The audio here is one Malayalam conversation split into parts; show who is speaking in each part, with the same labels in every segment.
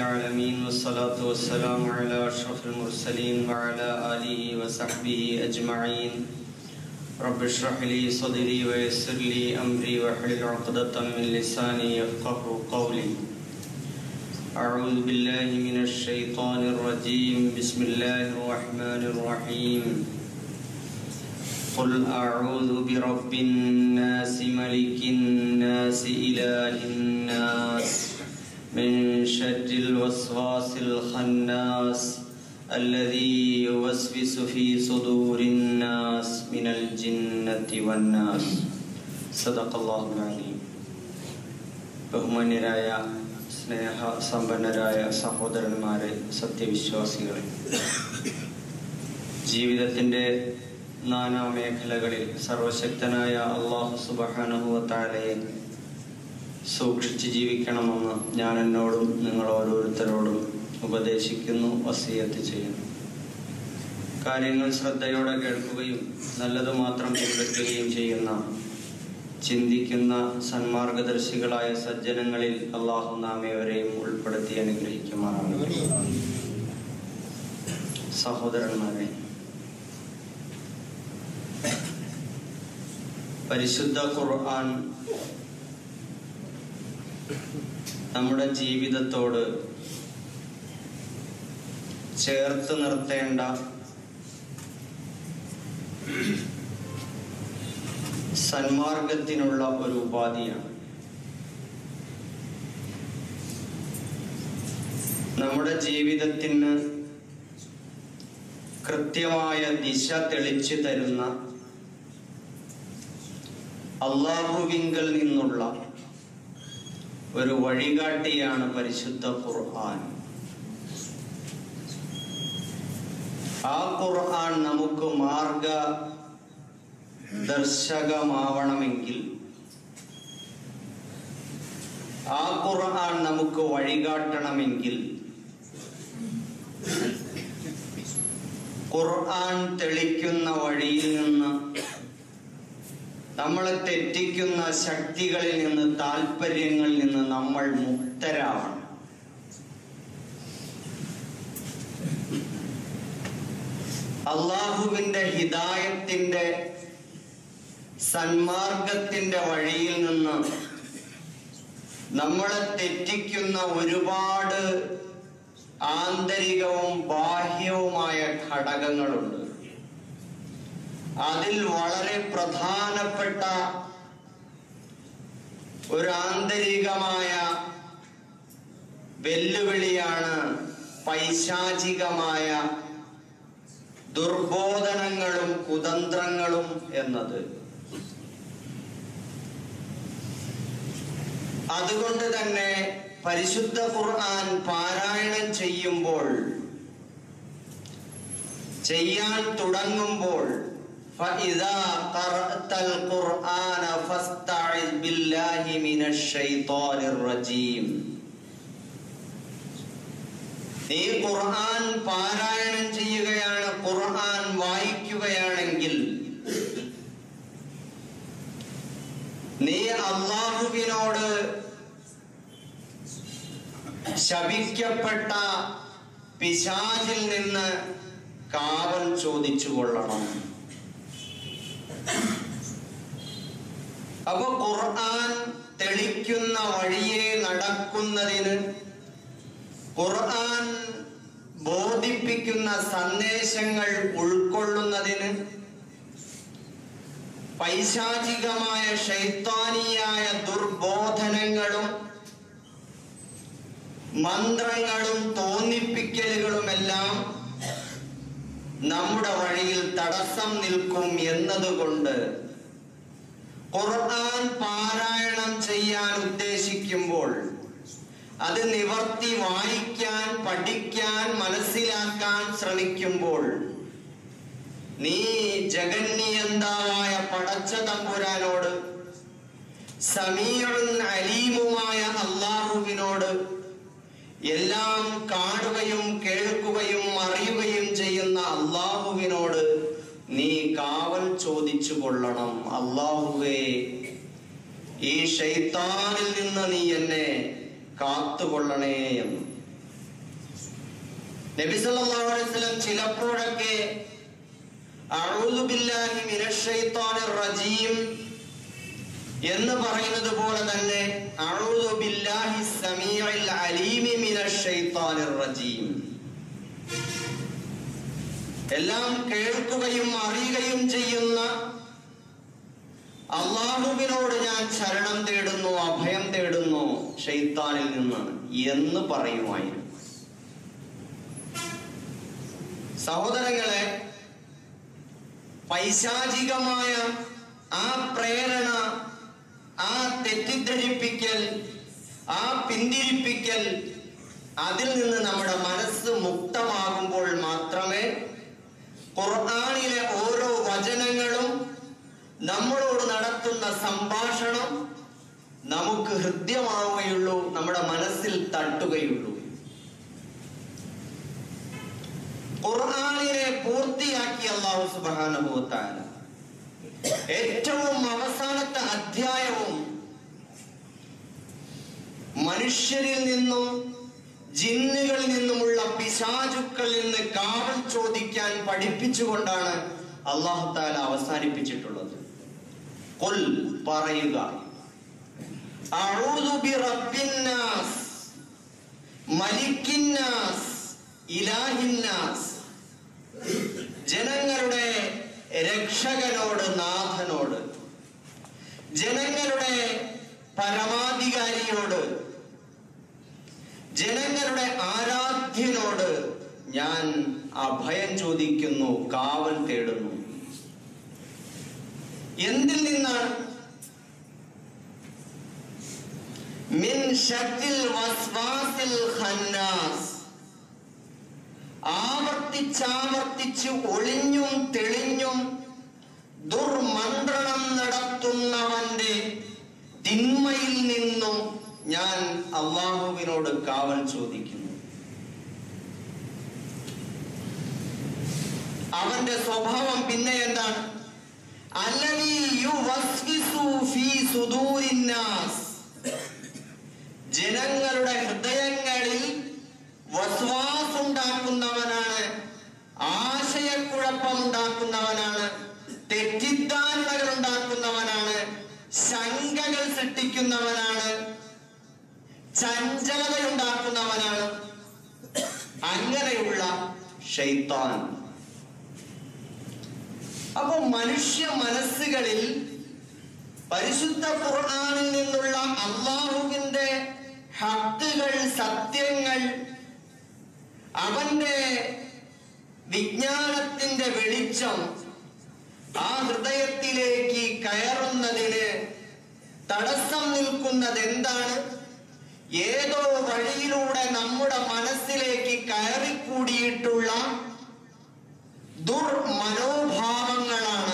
Speaker 1: العالمين والصلاة والسلام على أشرف المرسلين وعلى آله وصحبه أجمعين رب اشرح لي صدري ويسر لي أمري واحلل عقدة من لساني يفقه قولي أعوذ بالله من الشيطان الرجيم بسم الله الرحمن الرحيم قل أعوذ برب الناس ملك الناس إله الناس من شر الوسواس الخناس الذي يوسوس في صدور الناس من الجنة والناس صدق الله العليم ബഹുമാന്യരായ സ്നേഹ സമ്പന്നരായ സഹോദരന്മാരെ സത്യവിശ്വാസികളെ ജീവിതത്തിൻ്റെ നാനാ മേഖലകളിൽ സർവശക്തനായ അള്ളാഹു സുബഹാനുഭവത്താലയെ സൂക്ഷിച്ച് ജീവിക്കണമെന്ന് ഞാൻ എന്നോടും നിങ്ങൾ ഓരോരുത്തരോടും ഉപദേശിക്കുന്നു വസീയത്ത് ചെയ്യുന്നു കാര്യങ്ങൾ ശ്രദ്ധയോടെ കേൾക്കുകയും നല്ലത് മാത്രം പിൻപറ്റുകയും ചെയ്യുന്ന ചിന്തിക്കുന്ന സന്മാർഗദർശികളായ സജ്ജനങ്ങളിൽ അള്ളാഹു നാം ഏവരെയും ഉൾപ്പെടുത്തി അനുഗ്രഹിക്കുമാറാണ് സഹോദരന്മാരെ പരിശുദ്ധ ഖുർആൻ നമ്മുടെ ജീവിതത്തോട് ചേർത്ത് നിർത്തേണ്ട സന്മാർഗത്തിനുള്ള ഒരു ഉപാധിയാണ് നമ്മുടെ ജീവിതത്തിന് കൃത്യമായ ദിശ തെളിച്ചു തരുന്ന അള്ളാഹുവിങ്കൽ നിന്നുള്ള ഒരു വഴികാട്ടിയാണ് പരിശുദ്ധ ഖുർആൻ ആ ഖുർആൻ നമുക്ക് മാർഗ ദർശകമാവണമെങ്കിൽ ആ ഖുർആൻ നമുക്ക് വഴികാട്ടണമെങ്കിൽ ഖുർആൻ തെളിക്കുന്ന വഴിയിൽ നിന്ന് നമ്മളെ തെറ്റിക്കുന്ന ശക്തികളിൽ നിന്ന് താല്പര്യങ്ങളിൽ നിന്ന് നമ്മൾ മുക്തരാവണം അള്ളാഹുവിന്റെ ഹിദായത്തിന്റെ സന്മാർഗത്തിന്റെ വഴിയിൽ നിന്ന് നമ്മളെ തെറ്റിക്കുന്ന ഒരുപാട് ആന്തരികവും ബാഹ്യവുമായ ഘടകങ്ങളുണ്ട് അതിൽ വളരെ പ്രധാനപ്പെട്ട ഒരു ആന്തരികമായ വെല്ലുവിളിയാണ് പൈശാചികമായ ദുർബോധനങ്ങളും കുതന്ത്രങ്ങളും എന്നത് അതുകൊണ്ട് തന്നെ പരിശുദ്ധ ഖുർആൻ പാരായണം ചെയ്യുമ്പോൾ ചെയ്യാൻ തുടങ്ങുമ്പോൾ فإذا قرأت القرآن فاستعذ بالله من الشيطان الرجيم നീ ഖുർആൻ പാരായണം ചെയ്യുകയാണ് ഖുർആൻ വായിക്കുകയാണെങ്കിൽ നീ അള്ളാഹുവിനോട് ശപിക്കപ്പെട്ട പിശാചിൽ നിന്ന് കാവൽ ചോദിച്ചു കൊള്ളണം അപ്പൊ ഖുർആൻ തെളിക്കുന്ന വഴിയെ നടക്കുന്നതിന് ഖുർആൻ ബോധിപ്പിക്കുന്ന സന്ദേശങ്ങൾ ഉൾക്കൊള്ളുന്നതിന് പൈശാചികമായ ശൈത്താനിയായ ദുർബോധനങ്ങളും മന്ത്രങ്ങളും തോന്നിപ്പിക്കലുകളുമെല്ലാം നമ്മുടെ വഴിയിൽ തടസ്സം നിൽക്കും എന്നതുകൊണ്ട് ഖുർആൻ പാരായണം ചെയ്യാൻ ഉദ്ദേശിക്കുമ്പോൾ അത് നിവർത്തി വായിക്കാൻ പഠിക്കാൻ മനസ്സിലാക്കാൻ ശ്രമിക്കുമ്പോൾ നീ ജഗന്നിയന്താവായ പടച്ച തമ്പുരാനോട് സമീറും അലീമുമായ അള്ളാഹുവിനോട് എല്ലാം കാണുകയും കേൾക്കുകയും അറിയുകയും ചെയ്യുന്ന അള്ളാഹുവിനോട് നീ കാവൽ ചോദിച്ചു കൊള്ളണം അള്ളാഹുവേ ഈ ഷെയ്ത്താനിൽ നിന്ന് നീ എന്നെ കാത്തുകൊള്ളണേ എന്ന് നബി സല്ലല്ലാഹു അലൈഹി വസല്ലം ചിലപ്പോഴൊക്കെ അഊദു ബില്ലാഹി മിനശ് ശൈത്വാനിർ റജീം എന്ന് പറയുന്നത് പോലെ തന്നെ അഊദു ബില്ലാഹി സമീഉൽ അലീമി മിനശ് ശൈത്വാനിർ റജീം എല്ലാം കേൾക്കുകയും അറിയുകയും ചെയ്യുന്ന അള്ളാഹുവിനോട് ഞാൻ ശരണം തേടുന്നു അഭയം തേടുന്നു ഷെയ്ത്താനിൽ നിന്ന് എന്ന് പറയുമായിരുന്നു സഹോദരങ്ങളെ പൈശാചികമായ ആ പ്രേരണ ആ തെറ്റിദ്ധരിപ്പിക്കൽ ആ പിന്തിരിപ്പിക്കൽ അതിൽ നിന്ന് നമ്മുടെ മനസ്സ് മുക്തമാകുമ്പോൾ മാത്രമേ ഖുർആാനിലെ ഓരോ വചനങ്ങളും നമ്മളോട് നടത്തുന്ന സംഭാഷണം നമുക്ക് ഹൃദ്യമാവുകയുള്ളൂ നമ്മുടെ മനസ്സിൽ തട്ടുകയുള്ളൂ ഖുർആാനിനെ പൂർത്തിയാക്കി അള്ളാഹു സുബാനുഭവത്താല ഏറ്റവും അവസാനത്തെ അധ്യായവും മനുഷ്യരിൽ നിന്നും ജിന്നുകളിൽ നിന്നുമുള്ള പിശാചുക്കളിൽ നിന്ന് കാവൽ ചോദിക്കാൻ പഠിപ്പിച്ചുകൊണ്ടാണ് അള്ളാഹു താല അവസാനിപ്പിച്ചിട്ടുള്ളത് കൊൽ പറയുക അഊദു ബിറബ്ബിന്നാസ് മലിക്കിന്നാസ് ഇലാഹിന്നാസ് ജനങ്ങളുടെ രക്ഷകനോട് നാഥനോട് ജനങ്ങളുടെ പരമാധികാരിയോട് ജനങ്ങളുടെ ആരാധ്യനോട് ഞാൻ അഭയം ചോദിക്കുന്നു കാവൽ തേടുന്നു എന്തിൽ നിന്നാണ് മിൻ ഷക്കിൽ വസ്വാസിൽ ഖന്നാസ് ആവർത്തിച്ചാവർത്തിച്ച് ഒളിഞ്ഞും തെളിഞ്ഞും ദുർമന്ത്രണം നടത്തുന്നവന്റെ തിന്മയിൽ നിന്നും ഞാൻ അള്ളാഹുവിനോട് കാവൽ ചോദിക്കുന്നു അവന്റെ സ്വഭാവം പിന്നെ എന്താണ് അല്ലവീ യുവസ്വിസു ഫീ സുദൂരിന്നാസ് ജനങ്ങളുടെ ഹൃദയങ്ങളിൽ വസ്വാസുണ്ടാക്കുന്നവനാണ് ആശയക്കുഴപ്പമുണ്ടാക്കുന്നവനാണ് തെറ്റിദ്ധാരണകൾ ഉണ്ടാക്കുന്നവനാണ് ശങ്കകൾ സൃഷ്ടിക്കുന്നവനാണ് ചഞ്ചലതയുണ്ടാക്കുന്നവനാണ് അങ്ങനെയുള്ള ഷെയ്ത്താൻ അപ്പൊ മനുഷ്യ മനസ്സുകളിൽ പരിശുദ്ധ ഖുർആനിൽ നിന്നുള്ള അള്ളാഹുവിന്റെ ഹത്തുകൾ സത്യങ്ങൾ അവന്റെ വിജ്ഞാനത്തിന്റെ വെളിച്ചം ആ ഹൃദയത്തിലേക്ക് കയറുന്നതിന് തടസ്സം നിൽക്കുന്നത് എന്താണ് ഏതോ വഴിയിലൂടെ നമ്മുടെ മനസ്സിലേക്ക് കയറിക്കൂടിയിട്ടുള്ള ദുർമനോഭാവങ്ങളാണ്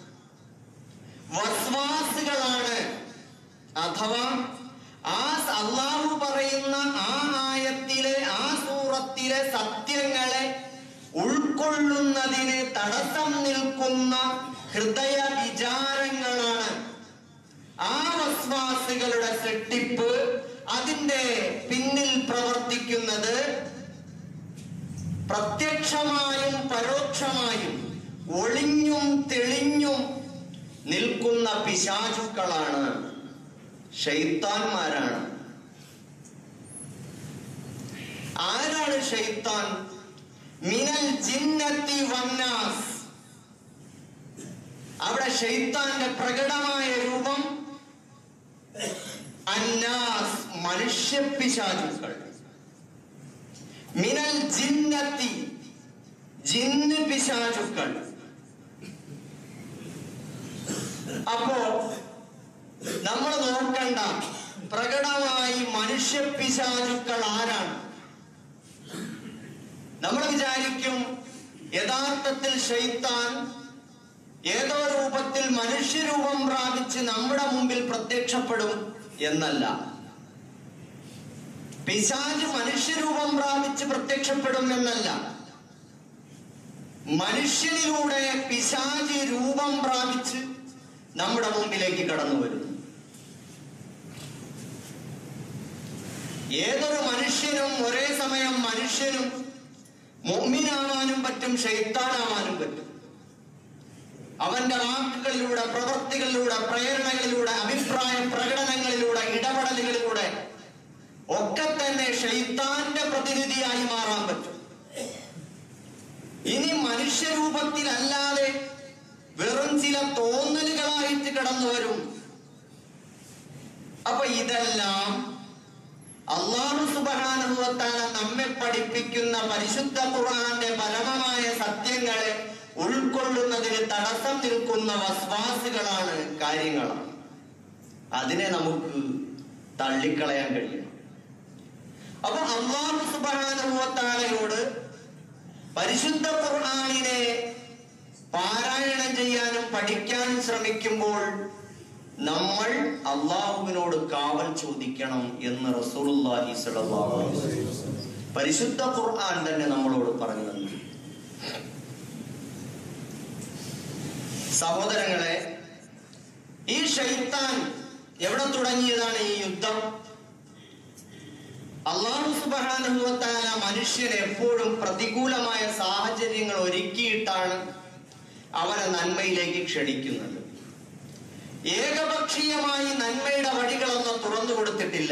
Speaker 1: വസ്വാസുകളാണ് അഥവാ ആ അള്ളാഹു പറയുന്ന ആ ആയത്തിലെ ആ സൂറത്തിലെ സത്യങ്ങളെ ഉൾക്കൊള്ളുന്നതിന് തടസ്സം നിൽക്കുന്ന ഹൃദയ വിചാരങ്ങളാണ് ആ വസ്വാസുകളുടെ സൃഷ്ടിപ്പ് അതിന്റെ പിന്നിൽ പ്രവർത്തിക്കുന്നത് പ്രത്യക്ഷമായും പരോക്ഷമായും ഒളിഞ്ഞും തെളിഞ്ഞും നിൽക്കുന്ന പിശാചുക്കളാണ് ഷെയ്ത്താന്മാരാണ് ആരാണ് ഷെയ്ത്താൻ മിനൽ ജിന്നത്തി വന്നാസ് അവിടെ ഷെയ്ത്താന്റെ പ്രകടമായ രൂപം അന്നാസ് മനുഷ്യ പിശാചുക്കൾ മിനൽ ജിന്നത്തി ജിന്ന് പിശാചുക്കൾ അപ്പോ നമ്മൾ നോക്കണ്ട പ്രകടമായി മനുഷ്യ പിശാചുക്കൾ ആരാണ് നമ്മൾ വിചാരിക്കും യഥാർത്ഥത്തിൽ ഷെയ്ത്താൻ ഏതോ രൂപത്തിൽ മനുഷ്യരൂപം പ്രാപിച്ച് നമ്മുടെ മുമ്പിൽ പ്രത്യക്ഷപ്പെടും എന്നല്ല പിശാജ് മനുഷ്യരൂപം പ്രാപിച്ച് പ്രത്യക്ഷപ്പെടും എന്നല്ല മനുഷ്യനിലൂടെ പിശാജ് രൂപം പ്രാപിച്ച് നമ്മുടെ മുമ്പിലേക്ക് കടന്നു വരുന്നു ഏതൊരു മനുഷ്യനും ഒരേ സമയം മനുഷ്യനും
Speaker 2: മുഅ്മിനാവാനും പറ്റും ഷെയ്ത്താനാവാനും പറ്റും അവന്റെ വാക്കുകളിലൂടെ പ്രവൃത്തികളിലൂടെ പ്രേരണകളിലൂടെ അഭിപ്രായ പ്രകടനങ്ങളിലൂടെ ഇടപെടലുകളിലൂടെ ഒക്കെ തന്നെ ഷെയ്ത്താന്റെ പ്രതിനിധിയായി മാറാൻ പറ്റും ഇനി മനുഷ്യരൂപത്തിലല്ലാതെ വെറും ചില തോന്നലുകളായിട്ട് കടന്നു വരും അപ്പൊ ഇതെല്ലാം അള്ളാഹു സുബാനുഭവത്താല നമ്മെ പഠിപ്പിക്കുന്ന പരിശുദ്ധ ഖുർആന്റെ പരമമായ സത്യങ്ങളെ ഉൾക്കൊള്ളുന്നതിന് തടസ്സം നിൽക്കുന്ന വസ്വാസുകളാണ് കാര്യങ്ങളാണ് അതിനെ നമുക്ക് തള്ളിക്കളയാൻ കഴിയണം അപ്പൊ അള്ളാഹു സുബാനുഭവത്താലയോട് പരിശുദ്ധ ഖുർആനിനെ പാരായണം ചെയ്യാനും പഠിക്കാനും ശ്രമിക്കുമ്പോൾ നമ്മൾ അള്ളാഹുവിനോട് കാവൽ ചോദിക്കണം എന്ന് റസൂലുള്ളാഹി സ്വല്ലല്ലാഹു അലൈഹി വസല്ലം പരിശുദ്ധ ഖുർആൻ തന്നെ നമ്മളോട് പറഞ്ഞു തന്നു സഹോദരങ്ങളെ ഈ ഷൈത്താൻ എവിടെ തുടങ്ങിയതാണ് ഈ യുദ്ധം അള്ളാഹു സുബാനുഭവത്താല മനുഷ്യന് എപ്പോഴും പ്രതികൂലമായ സാഹചര്യങ്ങൾ ഒരുക്കിയിട്ടാണ് അവനെ നന്മയിലേക്ക് ക്ഷണിക്കുന്നത് ഏകപക്ഷീയമായി നന്മയുടെ വഴികളൊന്നും തുറന്നു കൊടുത്തിട്ടില്ല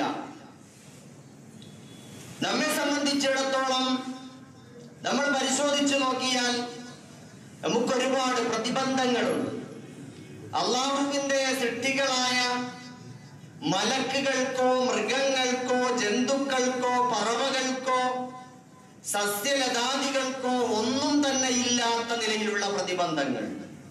Speaker 2: നമ്മെ സംബന്ധിച്ചിടത്തോളം നമ്മൾ പരിശോധിച്ചു നോക്കിയാൽ നമുക്കൊരുപാട് പ്രതിബന്ധങ്ങളുണ്ട് അള്ളാഹുവിന്റെ സൃഷ്ടികളായ മലക്കുകൾക്കോ മൃഗങ്ങൾക്കോ ജന്തുക്കൾക്കോ പറവകൾക്കോ സസ്യലതാദികൾക്കോ ഒന്നും തന്നെ ഇല്ലാത്ത നിലയിലുള്ള പ്രതിബന്ധങ്ങൾ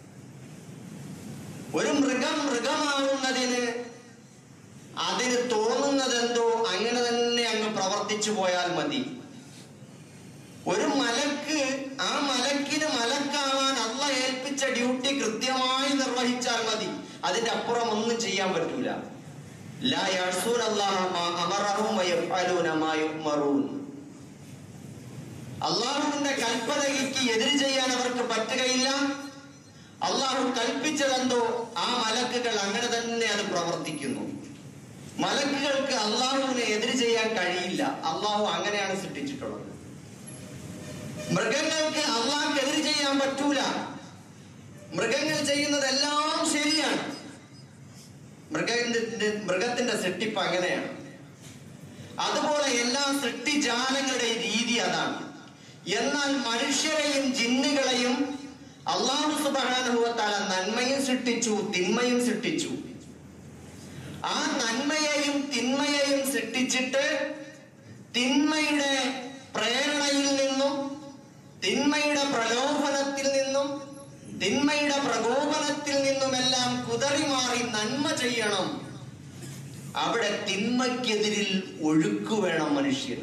Speaker 2: ഒരു മൃഗം മൃഗമാവുന്നതിന് അതിന് തോന്നുന്നതെന്തോ അങ്ങനെ തന്നെ അങ്ങ് പ്രവർത്തിച്ചു പോയാൽ മതി ഒരു മലക്ക് ആ മലക്കിന് മലക്കാവാൻ അല്ല ഏൽപ്പിച്ച ഡ്യൂട്ടി കൃത്യമായി നിർവഹിച്ചാൽ മതി അതിന്റെ അപ്പുറം ഒന്നും ചെയ്യാൻ പറ്റൂല ലാ യഅ്സൂന അല്ലാഹ മാ അമറഹും വയഫ്അലൂന മാ യുഅ്മറൂൻ അള്ളാഹുവിന്റെ കൽപ്പനയ്ക്ക് എതിര് ചെയ്യാൻ അവർക്ക് പറ്റുകയില്ല അള്ളാഹു കൽപ്പിച്ചതെന്തോ ആ മലക്കുകൾ അങ്ങനെ തന്നെ അത് പ്രവർത്തിക്കുന്നു മലക്കുകൾക്ക് അള്ളാഹുവിനെ എതിര് ചെയ്യാൻ കഴിയില്ല അള്ളാഹു അങ്ങനെയാണ് സൃഷ്ടിച്ചിട്ടുള്ളത് മൃഗങ്ങൾക്ക് അള്ളാഹ്ക്ക് എതിര് ചെയ്യാൻ പറ്റൂല മൃഗങ്ങൾ ചെയ്യുന്നതെല്ലാം ശരിയാണ് മൃഗത്തിന്റെ മൃഗത്തിന്റെ സൃഷ്ടിപ്പ് അങ്ങനെയാണ് അതുപോലെ എല്ലാ സൃഷ്ടിജാലങ്ങളുടെ രീതി അതാണ് എന്നാൽ മനുഷ്യരെയും ജിന്നുകളെയും അള്ളാഹു സുബാനുഭവത്താല നന്മയും സൃഷ്ടിച്ചു തിന്മയും സൃഷ്ടിച്ചു ആ നന്മയെയും തിന്മയെയും സൃഷ്ടിച്ചിട്ട് തിന്മയുടെ പ്രേരണയിൽ നിന്നും തിന്മയുടെ പ്രലോഭനത്തിൽ നിന്നും തിന്മയുടെ പ്രകോപനത്തിൽ നിന്നുമെല്ലാം കുതറി മാറി നന്മ ചെയ്യണം അവിടെ തിന്മയ്ക്കെതിരിൽ ഒഴുക്ക് വേണം മനുഷ്യർ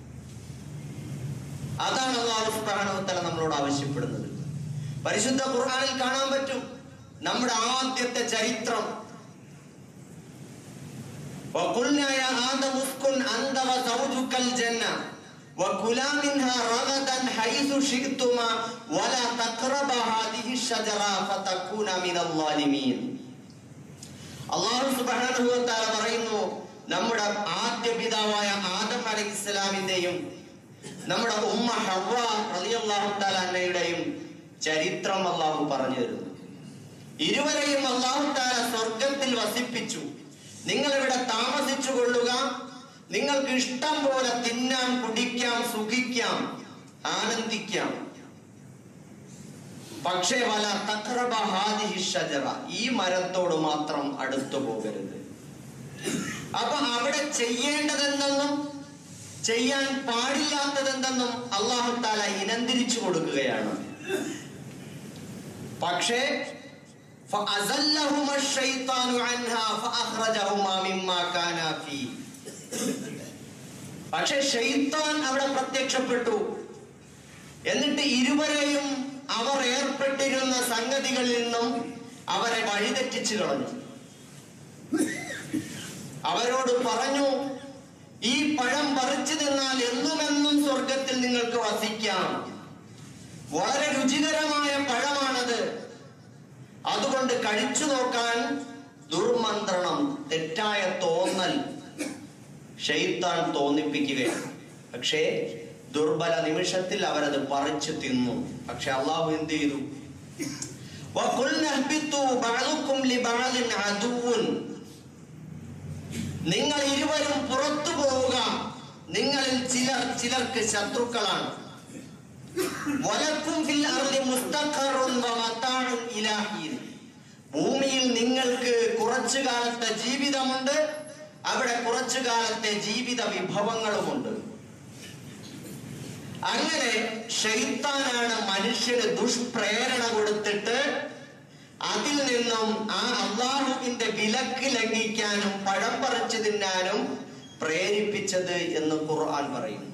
Speaker 2: അതാണ് അള്ളാഹു സുബ്ഹാനഹു നമ്മളോട് ആവശ്യപ്പെടുന്നത് പരിശുദ്ധ ഖുർആനിൽ കാണാൻ പറ്റും നമ്മുടെ ആദ്യത്തെ ചരിത്രം وقلنا يا آدم اسكن أنت وزوجك الجنة وكلا منها رغدا حيث شئتما ولا تقربا هذه الشجرة فتكونا من الظالمين അള്ളാഹു സുബ്ഹാനഹു വതആല പറയുന്നു നമ്മുടെ ആദ്യ പിതാവായ ആദം അലൈഹി ഇസ്ലാമിന്റെയും നമ്മുടെ ഉമ്മ ഹവ്വ റളിയല്ലാഹു തആല അന്നയുടെയും ചരിത്രം അള്ളാഹു പറഞ്ഞു തരുന്നു ഇരുവരെയും അള്ളാഹു താല സ്വർഗത്തിൽ വസിപ്പിച്ചു നിങ്ങൾ ഇവിടെ താമസിച്ചു കൊള്ളുക നിങ്ങൾക്ക് ഇഷ്ടം പോലെ തിന്നാം കുടിക്കാം സുഖിക്കാം ആനന്ദിക്കാം പക്ഷേ വല തഖറബ ഹാദിഹി ഷജറ ഈ മരത്തോട് മാത്രം അടുത്തു പോകരുത് അപ്പൊ അവിടെ ചെയ്യേണ്ടതെന്തെന്നും ചെയ്യാൻ പാടില്ലാത്തതെന്തെന്നും അള്ളാഹു താല ഇനന്തിരിച്ചു കൊടുക്കുകയാണ് പക്ഷേ فأزلهما الشيطان عنها فأخرجهما مما كانا فيه പക്ഷെ ഷെയ്ത്താൻ അവിടെ പ്രത്യക്ഷപ്പെട്ടു എന്നിട്ട് ഇരുവരെയും അവർ ഏർപ്പെട്ടിരുന്ന സംഗതികളിൽ നിന്നും അവരെ വഴിതെറ്റിച്ചു കളഞ്ഞു അവരോട് പറഞ്ഞു ഈ പഴം പറിച്ചു തിന്നാൽ എന്നുമെന്നും സ്വർഗത്തിൽ നിങ്ങൾക്ക് വസിക്കാം വളരെ രുചികരമായ പഴമാണത് അതുകൊണ്ട് കഴിച്ചു നോക്കാൻ ദുർമന്ത്രണം തെറ്റായ തോന്നൽ ഷെയ്ത്താൻ തോന്നിപ്പിക്കുകയാണ് പക്ഷേ ദുർബല നിമിഷത്തിൽ അവരത് പറിച്ചു തിന്നു പക്ഷെ അള്ളാഹു എന്ത് ചെയ്തു وَقُلْنَا اهْبِطُوا بَعْضُكُمْ لِبَعْضٍ عَدُوٌّ നിങ്ങൾ ഇരുവരും പുറത്തു പോവുക നിങ്ങളിൽ ചിലർ ചിലർക്ക് ശത്രുക്കളാണ് വലക്കും ഫിൽ അർളി മുസ്തഖറുൻ വമതാഉൻ ഇലാ ഹീൻ. ഭൂമിയിൽ നിങ്ങൾക്ക് കുറച്ചു കാലത്തെ ജീവിതമുണ്ട് അവിടെ കുറച്ചു കാലത്തെ ജീവിത വിഭവങ്ങളുമുണ്ട് അങ്ങനെ ഷെയ്ത്താനാണ് മനുഷ്യന് ദുഷ്പ്രേരണ കൊടുത്തിട്ട് അതിൽ നിന്നും ആ അള്ളാഹുവിന്റെ വിലക്ക് ലംഘിക്കാനും പഴം പറിച്ചു തിന്നാനും പ്രേരിപ്പിച്ചത് എന്ന് ഖുർആൻ പറയുന്നു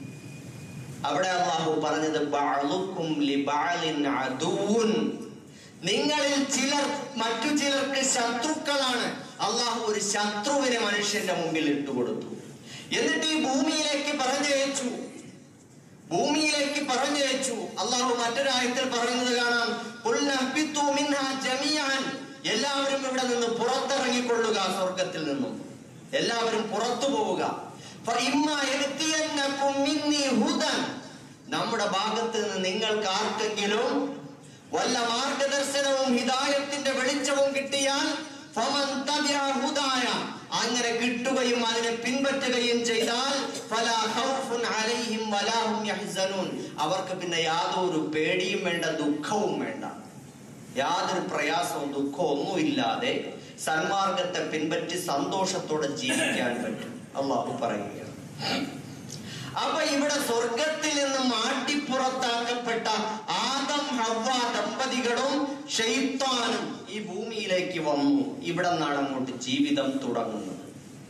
Speaker 2: അവിടെ അള്ളാഹു പറഞ്ഞത് ബഅളുക്കും ലിബഅലിൻ അദുവുൻ. നിങ്ങളിൽ ചിലർ മറ്റു ചിലർക്ക് ശത്രുക്കളാണ് അള്ളാഹു ഒരു ശത്രുവിനെ മനുഷ്യന്റെ മുമ്പിൽ ഇട്ടുകൊടുത്തു എന്നിട്ട് ഈ ഭൂമിയിലേക്ക് പറഞ്ഞയച്ചു ഭൂമിയിലേക്ക് പറഞ്ഞയച്ചു അള്ളാഹു മറ്റൊരായത്തിൽ പറയുന്നത് കാണാം "ഖുൽ നഹ്ബിത്തു മിൻഹാ ജമീഅൻ." എല്ലാവരും ഇവിടെ നിന്ന് പുറത്തിറങ്ങിക്കൊള്ളുക സ്വർഗത്തിൽ നിന്നും എല്ലാവരും പുറത്തു പോവുക ഫഇമ്മാ യഅ്തിയന്നകും മിന്നി ഹുദൻ. നമ്മുടെ ഭാഗത്ത് നിന്ന് നിങ്ങൾക്ക് ആർക്കെങ്കിലും വല്ല മാർഗദർശനവും ഹിദായത്തിന്റെ വെളിച്ചവും കിട്ടിയാൽ ഫമൻ തബിഅ ഹുദായ അങ്ങനെ കിട്ടുകയും അതിനെ പിൻപറ്റുകയും ചെയ്താൽ ഫലാ ഖൗഫുൻ അലൈഹിം വലാ ഹും യഹ്സനൂൻ അവർക്ക് പിന്നെ യാതൊരു പേടിയും വേണ്ട ദുഃഖവും വേണ്ട യാതൊരു പ്രയാസവും ദുഃഖവും ഒന്നുമില്ലാതെ സന്മാർഗത്തെ പിൻപറ്റി സന്തോഷത്തോടെ ജീവിക്കാൻ പറ്റും അള്ളാഹു പറയുകയാണ് അപ്പൊ ഇവിടെ സ്വർഗത്തിൽ നിന്ന് മാട്ടിപ്പുറത്താക്കപ്പെട്ട ആദം ഹവ്വ ദമ്പതികളും ഷെയ്ത്താനും ഈ ഭൂമിയിലേക്ക് വന്നു ഇവിടെ നിന്നാണ് അങ്ങോട്ട് ജീവിതം തുടങ്ങുന്നത്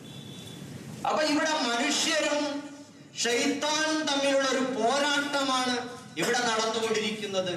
Speaker 2: അപ്പൊ ഇവിടെ മനുഷ്യരും ഷെയ്ത്താനും തമ്മിലുള്ള ഒരു പോരാട്ടമാണ് ഇവിടെ നടന്നുകൊണ്ടിരിക്കുന്നത്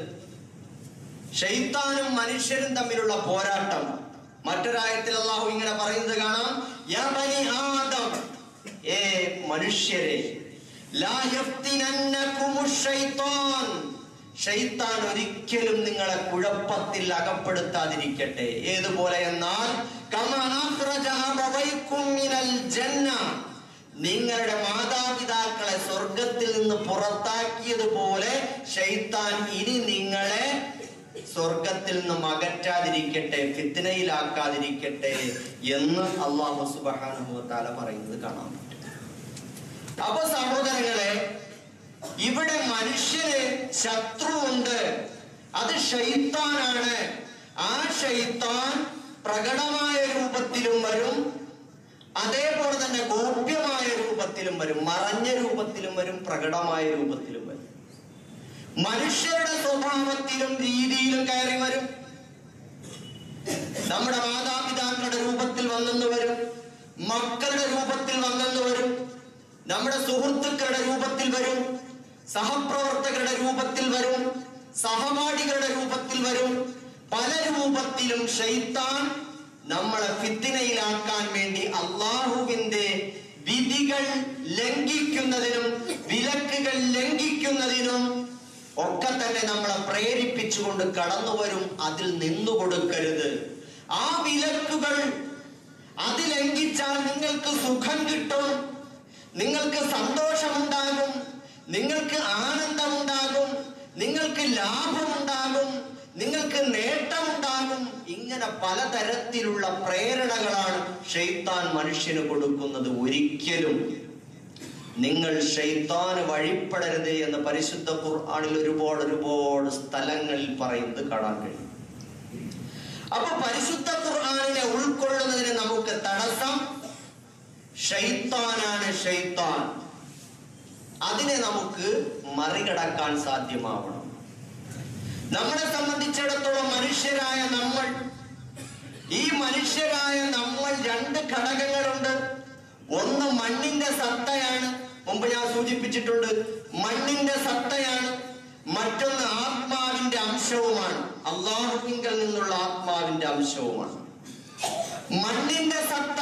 Speaker 2: ഷെയ്ത്താനും മനുഷ്യരും തമ്മിലുള്ള പോരാട്ടം മറ്റൊരായത്തിൽ അള്ളാഹു ഇങ്ങനെ പറയുന്നത് കാണാം യാ ബനി ആദം ഏ മനുഷ്യരെ ലാ യഫ്തിനന്നകുമുശ് ശൈത്താൻ ഷൈത്താൻ ഒരിക്കലും നിങ്ങളെ കുഴപ്പത്തിൽ അകപ്പെടുത്താതിരിക്കട്ടെ ഏതുപോലെ എന്നാൽ കമാ അഖ്റജ അബവൈക്കും മിനൽ ജന്ന നിങ്ങളുടെ മാതാപിതാക്കളെ സ്വർഗത്തിൽ നിന്ന് പുറത്താക്കിയതുപോലെ ഷൈത്താൻ ഇനി നിങ്ങളെ സ്വർഗത്തിൽ നിന്നും അകറ്റാതിരിക്കട്ടെ ഫിത്തിനയിലാക്കാതിരിക്കട്ടെ എന്ന് അള്ളാഹു സുബ്ഹാനഹു വതആല പറയുന്നത് കാണാം അപ്പൊ സഹോദരങ്ങളെ ഇവിടെ മനുഷ്യന് ശത്രുവുണ്ട് അത് ഷെയ്ത്താനാണ് ആ ഷെയ്ത്താൻ പ്രകടമായ രൂപത്തിലും വരും അതേപോലെ തന്നെ ഗോപ്യമായ രൂപത്തിലും വരും മറഞ്ഞ രൂപത്തിലും വരും പ്രകടമായ രൂപത്തിലും വരും മനുഷ്യരുടെ സ്വഭാവത്തിലും രീതിയിലും കയറി വരും നമ്മുടെ മാതാപിതാക്കളുടെ രൂപത്തിൽ വന്നെന്ന് വരും മക്കളുടെ രൂപത്തിൽ വന്നെന്ന് വരും നമ്മുടെ സുഹൃത്തുക്കളുടെ രൂപത്തിൽ വരും സഹപ്രവർത്തകരുടെ രൂപത്തിൽ വരും സഹപാഠികളുടെ രൂപത്തിൽ വരും പല രൂപത്തിലും ഷെയ്ത്താൻ നമ്മളെ ഫിത്തിനയിലാക്കാൻ വേണ്ടി അള്ളാഹുവിന്റെ വിധികൾ ലംഘിക്കുന്നതിനും വിലക്കുകൾ ലംഘിക്കുന്നതിനും ഒക്കെ തന്നെ നമ്മളെ പ്രേരിപ്പിച്ചുകൊണ്ട് കടന്നു വരും അതിൽ നിന്നു കൊടുക്കരുത് ആ വിലക്കുകൾ അത് ലംഘിച്ചാൽ നിങ്ങൾക്ക് സുഖം കിട്ടും നിങ്ങൾക്ക് സന്തോഷമുണ്ടാകും നിങ്ങൾക്ക് ആനന്ദമുണ്ടാകും നിങ്ങൾക്ക് ലാഭമുണ്ടാകും നിങ്ങൾക്ക് നേട്ടമുണ്ടാകും ഇങ്ങനെ പലതരത്തിലുള്ള പ്രേരണകളാണ് ഷെയ്ത്താൻ മനുഷ്യന് കൊടുക്കുന്നത് ഒരിക്കലും നിങ്ങൾ ഷെയ്ത്താന് വഴിപ്പെടരുത് എന്ന് പരിശുദ്ധ ഖുർആനിൽ ഒരുപാട് ഒരുപാട് സ്ഥലങ്ങളിൽ പറയുന്നത് കാണാൻ കഴിയും അപ്പൊ പരിശുദ്ധ ഖുർആനിനെ ഉൾക്കൊള്ളുന്നതിന് നമുക്ക് തടസ്സം ഷെയ്ത്താനാണ് ഷെയ്ത്താൻ അതിനെ നമുക്ക് മറികടക്കാൻ സാധ്യമാവണം നമ്മളെ സംബന്ധിച്ചിടത്തോളം മനുഷ്യരായ നമ്മൾ ഈ മനുഷ്യരായ നമ്മൾ രണ്ട് ഘടകങ്ങളുണ്ട് ഒന്ന് മണ്ണിന്റെ സത്തയാണ് മുമ്പ് ഞാൻ സൂചിപ്പിച്ചിട്ടുണ്ട് മണ്ണിന്റെ സത്തയാണ് മറ്റൊന്ന് ആത്മാവിന്റെ അംശവുമാണ് അള്ളാഹുവിങ്കൽ നിന്നുള്ള ആത്മാവിന്റെ അംശവുമാണ് മണ്ണിന്റെ സത്ത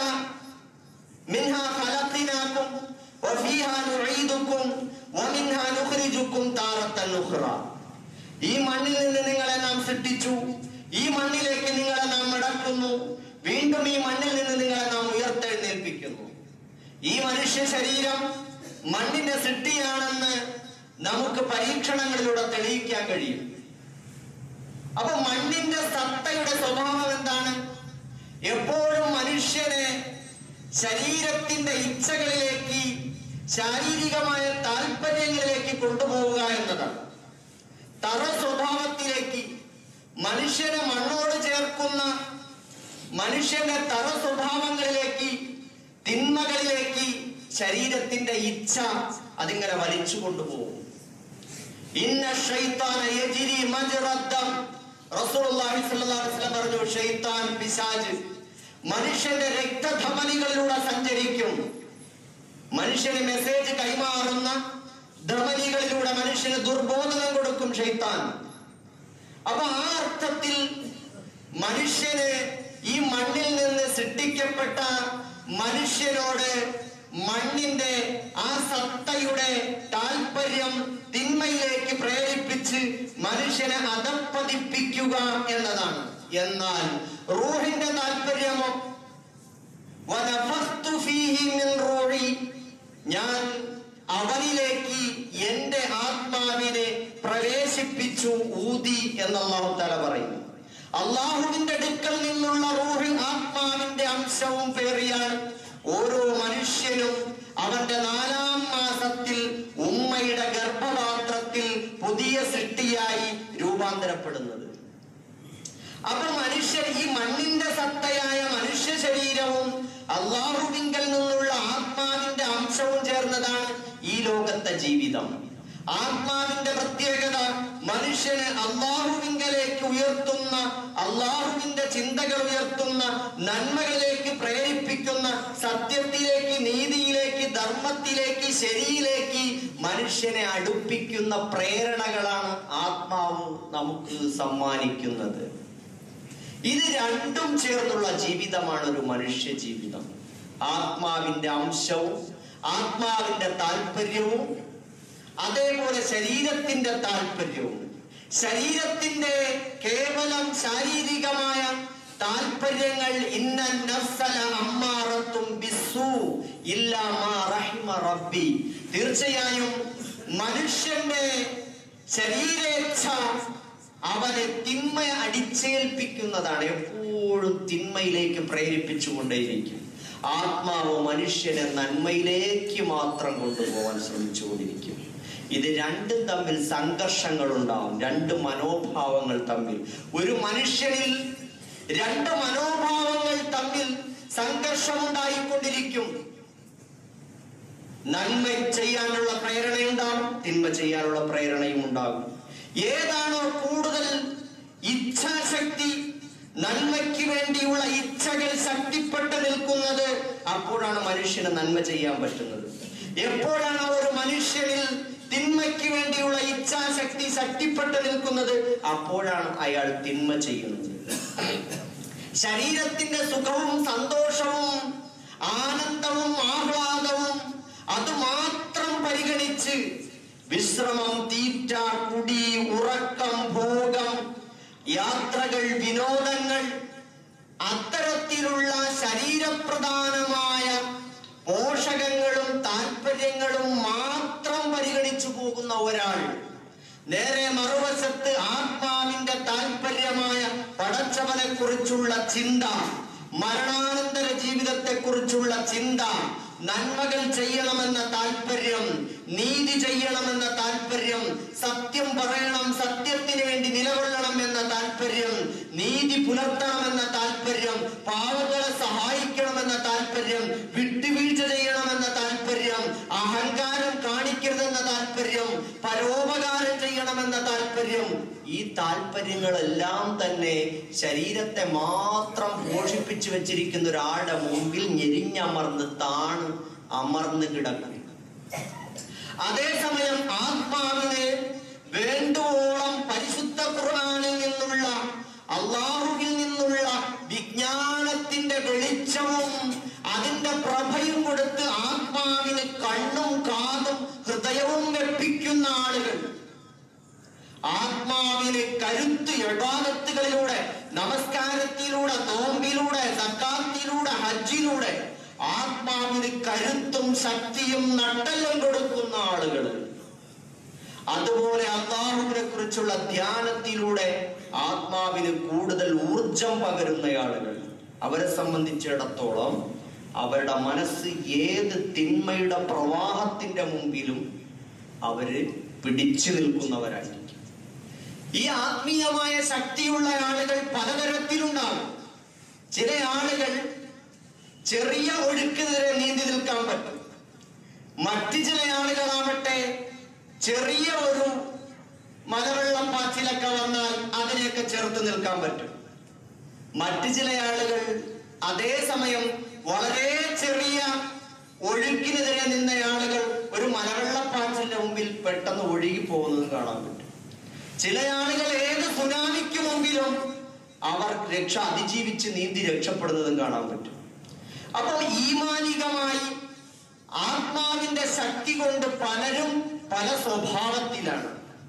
Speaker 2: മിൻഹാ ഖലഖിനാകും വഫീഹാ നുഈദുകും വമിൻഹാ നുഖ്രിജുകും താറത്തൻ ഉഖ്റ ഈ മണ്ണിൽ നിന്ന് നിങ്ങളെ നാം സൃഷ്ടിച്ചു ഈ മണ്ണിലേക്ക് നിങ്ങളെ നാം മടക്കുന്നു വീണ്ടും ഈ മണ്ണിൽ നിന്ന് നിങ്ങളെ നാം ഉയർത്തെഴുന്നേൽപ്പിക്കുന്നു ഈ മനുഷ്യ ശരീരം മണ്ണിന്റെ സൃഷ്ടിയാണെന്ന് നമുക്ക് പരീക്ഷണങ്ങളിലൂടെ തെളിയിക്കാൻ കഴിയും അപ്പൊ മണ്ണിന്റെ സത്തയുടെ സ്വഭാവം എന്താണ് എപ്പോഴും മനുഷ്യനെ ശരീരത്തിന്റെ ഇച്ഛകളിലേക്ക് ശാരീരികമായ താല്പര്യങ്ങളിലേക്ക് കൊണ്ടുപോവുക എന്നതാണ് തറ സ്വഭാവത്തിലേക്ക് മനുഷ്യനെ മണ്ണോട് ചേർക്കുന്ന മനുഷ്യന്റെ തറ സ്വഭാവങ്ങളിലേക്ക് തിന്മകളിലേക്ക് ശരീരത്തിന്റെ ഇച്ഛ അതിങ്ങനെ വലിച്ചു കൊണ്ടുപോകും ഇന്ന ഷൈത്താന യജ്രി മജ്റദ്ദം റസൂലുള്ളാഹി സ്വല്ലല്ലാഹു അലൈഹി വസല്ലം പറഞ്ഞു ഷൈത്താൻ പിശാച് മനുഷ്യന്റെ രക്തധമനികളിലൂടെ സഞ്ചരിക്കും മനുഷ്യന് മെസ്സേജ് കൈമാറുന്ന ധമനികളിലൂടെ മനുഷ്യന് ദുർബോധനം കൊടുക്കും ഷൈത്താൻ അപ്പൊ ആ അർത്ഥത്തിൽ മനുഷ്യന് ഈ മണ്ണിൽ നിന്ന് സൃഷ്ടിക്കപ്പെട്ട മനുഷ്യനോട് മണ്ണിന്റെ ആ സത്തയുടെ താല്പര്യം തിന്മയിലേക്ക് പ്രേരിപ്പിച്ച് മനുഷ്യനെ അധപ്പതിപ്പിക്കുക എന്നതാണ് എന്നാൽ റൂഹിന്റെ താല്പര്യമോ വനഫഖ്തു ഫീഹി മിൻ റൂഹി ഞാൻ അവനിലേക്ക് എന്റെ ആത്മാവിനെ പ്രവേശിപ്പിച്ചു ഊതി എന്ന് അള്ളാഹു തല പറയുന്നു അള്ളാഹുവിന്റെ അടുക്കൽ നിന്നുള്ള റൂഹ് ആത്മാവിന്റെ അംശവും പേറിയാണ് ഓരോ മനുഷ്യനും അവന്റെ നാലാം മാസത്തിൽ ഉമ്മയുടെ ഗർഭപാത്രത്തിൽ പുതിയ സൃഷ്ടിയായി രൂപാന്തരപ്പെടുന്നത് അപ്പൊ മനുഷ്യർ ഈ മണ്ണിന്റെ സത്തയായ മനുഷ്യ ശരീരവും അള്ളാഹുവിങ്കൽ നിന്നുള്ള ആത്മാവിന്റെ അംശവും ചേർന്നതാണ് ഈ ലോകത്തെ ജീവിതം ആത്മാവിന്റെ പ്രത്യേകത മനുഷ്യനെ അള്ളാഹുവിങ്കലേക്ക് ഉയർത്തുന്ന അള്ളാഹുവിന്റെ ചിന്തകൾ ഉയർത്തുന്ന നന്മകളിലേക്ക് പ്രേരിപ്പിക്കുന്ന സത്യത്തിലേക്ക് നീതിയിലേക്ക് ധർമ്മത്തിലേക്ക് ശരിയിലേക്ക് മനുഷ്യനെ അടുപ്പിക്കുന്ന പ്രേരണകളാണ് ആത്മാവ് നമുക്ക് സമ്മാനിക്കുന്നത് ഇത് രണ്ടും ചേർന്നുള്ള ജീവിതമാണ് ഒരു മനുഷ്യ ജീവിതം ആത്മാവിന്റെ അംശവും ആത്മാവിന്റെ താല്പര്യവും അതേപോലെ ശരീരത്തിന്റെ താല്പര്യവും ശരീരത്തിന്റെ കേവലം ശാരീരികമായ താല്പര്യങ്ങൾ ഇന്ന നഫ്സല അമ്മാറത്തും ബിസ്സു ഇല്ലാ മാ റഹിമ റബ്ബി തീർച്ചയായും മനുഷ്യന്റെ ശരീരേച്ഛ അവനെ തിന്മ അടിച്ചേൽപ്പിക്കുന്നതാണ് എപ്പോഴും തിന്മയിലേക്ക് പ്രേരിപ്പിച്ചുകൊണ്ടേയിരിക്കും ആത്മാവ് മനുഷ്യനെ നന്മയിലേക്ക് മാത്രം കൊണ്ടുപോകാൻ ശ്രമിച്ചുകൊണ്ടിരിക്കും ഇത് രണ്ടും തമ്മിൽ സംഘർഷങ്ങൾ ഉണ്ടാവും രണ്ട് മനോഭാവങ്ങൾ തമ്മിൽ ഒരു മനുഷ്യനിൽ രണ്ട് മനോഭാവങ്ങൾ തമ്മിൽ സംഘർഷമുണ്ടായിക്കൊണ്ടിരിക്കും നന്മ ചെയ്യാനുള്ള പ്രേരണയുണ്ടാകും തിന്മ ചെയ്യാനുള്ള പ്രേരണയും ഉണ്ടാകും ഏതാണോ കൂടുതൽ ഇച്ഛാശക്തി നന്മയ്ക്ക് വേണ്ടിയുള്ള ഇച്ഛകൾ ശക്തിപ്പെട്ട് നിൽക്കുന്നത് അപ്പോഴാണ് മനുഷ്യന് നന്മ ചെയ്യാൻ പറ്റുന്നത് എപ്പോഴാണ് ഒരു മനുഷ്യനിൽ തിന്മയ്ക്ക് വേണ്ടിയുള്ള ഇച്ഛാശക്തി ശക്തിപ്പെട്ട് നിൽക്കുന്നത് അപ്പോഴാണ് അയാൾ തിന്മ ചെയ്യുന്നത് ശരീരത്തിന്റെ സുഖവും സന്തോഷവും ആനന്ദവും ആഹ്ലാദവും അത് മാത്രം പരിഗണിച്ച് വിശ്രമം തീറ്റ കുടി ഉറക്കം ഭോഗം യാത്രകൾ വിനോദങ്ങൾ അത്തരത്തിലുള്ള ശരീരപ്രധാനമായ പോഷകങ്ങളും താല്പര്യങ്ങളും മാത്രം പരിഗണിച്ചു പോകുന്ന ഒരാൾ നേരെ മറുവശത്ത് ആത്മാവിന്റെ താല്പര്യമായ പടച്ചവനെ കുറിച്ചുള്ള ചിന്ത മരണാനന്തര ജീവിതത്തെ കുറിച്ചുള്ള ചിന്ത നന്മകൾ ചെയ്യണമെന്ന താല്പര്യം നീതി ചെയ്യണമെന്ന താല്പര്യം സത്യം പറയണം സത്യത്തിന് വേണ്ടി നിലകൊള്ളണം എന്ന താല്പര്യം നീതി പുലർത്തണമെന്ന താല്പര്യം പാവങ്ങളെ സഹായിക്കണമെന്ന താല്പര്യം വിട്ടുവീഴ്ച ചെയ്യണമെന്ന താല്പര്യം അഹങ്കാരം കാണിക്കരുതെന്ന താല്പര്യം പരോപകാരം ചെയ്യണമെന്ന താല്പര്യം ഈ താല്പര്യങ്ങളെല്ലാം തന്നെ ശരീരത്തെ മാത്രം പോഷിപ്പിച്ചു വെച്ചിരിക്കുന്ന ഒരാളുടെ മുമ്പിൽ ഞെരിഞ്ഞമർന്ന് താണ് അമർന്ന് കിടക്കും അതേസമയം ആത്മാവിനെ വേണ്ടുവോളം പരിശുദ്ധ ഖുർആനിൽ നിന്നുള്ള അള്ളാഹുവിൽ നിന്നുള്ള വിജ്ഞാനത്തിന്റെ വെളിച്ചവും അതിന്റെ പ്രഭയും കൊടുത്ത് ആത്മാവിന് കണ്ണും കാതും ഹൃദയവും വെപ്പിക്കുന്ന ആളുകൾ ആത്മാവിന് കരുത്ത് യഥാർത്ഥങ്ങളിലൂടെ നമസ്കാരത്തിലൂടെ നോമ്പിലൂടെ സക്കാത്തിലൂടെ ഹജ്ജിലൂടെ ആത്മാവിന് കരുത്തും ശക്തിയും നട്ടെല്ലും കൊടുക്കുന്ന ആളുകൾ അതുപോലെ അള്ളാഹുവിനെ കുറിച്ചുള്ള ധ്യാനത്തിലൂടെ ആത്മാവിന് കൂടുതൽ ഊർജം പകരുന്ന ആളുകൾ അവരെ സംബന്ധിച്ചിടത്തോളം അവരുടെ മനസ്സ് ഏത് തിന്മയുടെ പ്രവാഹത്തിന്റെ മുമ്പിലും അവര് പിടിച്ചു നിൽക്കുന്നവരായിരിക്കും ഈ ആത്മീയമായ ശക്തിയുള്ള ആളുകൾ പലതരത്തിലുണ്ടാകും ചില ആളുകൾ ചെറിയ ഒഴുക്കിനെതിരെ നീന്തി നിൽക്കാൻ പറ്റും മറ്റു ചില ആളുകളാവട്ടെ ചെറിയ ഒരു മലവെള്ളം പാച്ചിലൊക്കെ വന്നാൽ അതിനെയൊക്കെ ചേർത്ത് നിൽക്കാൻ പറ്റും മറ്റു ചില ആളുകൾ അതേസമയം വളരെ ചെറിയ ഒഴുക്കിനെതിരെ നിന്ന ആളുകൾ ഒരു മലവെള്ളപ്പാച്ചിലിന്റെ മുമ്പിൽ പെട്ടെന്ന് ഒഴുകി പോകുന്നത് കാണാൻ പറ്റും ചില ആളുകൾ ഏത് സുനാമിക്ക് മുമ്പിലും അവർ രക്ഷ അതിജീവിച്ച് നീന്തി രക്ഷപ്പെടുന്നതും കാണാൻ പറ്റും അപ്പോൾ ഈമാനികമായി ആത്മാവിന്റെ ശക്തി കൊണ്ട് പലരും പല സ്വഭാവത്തിലാണ്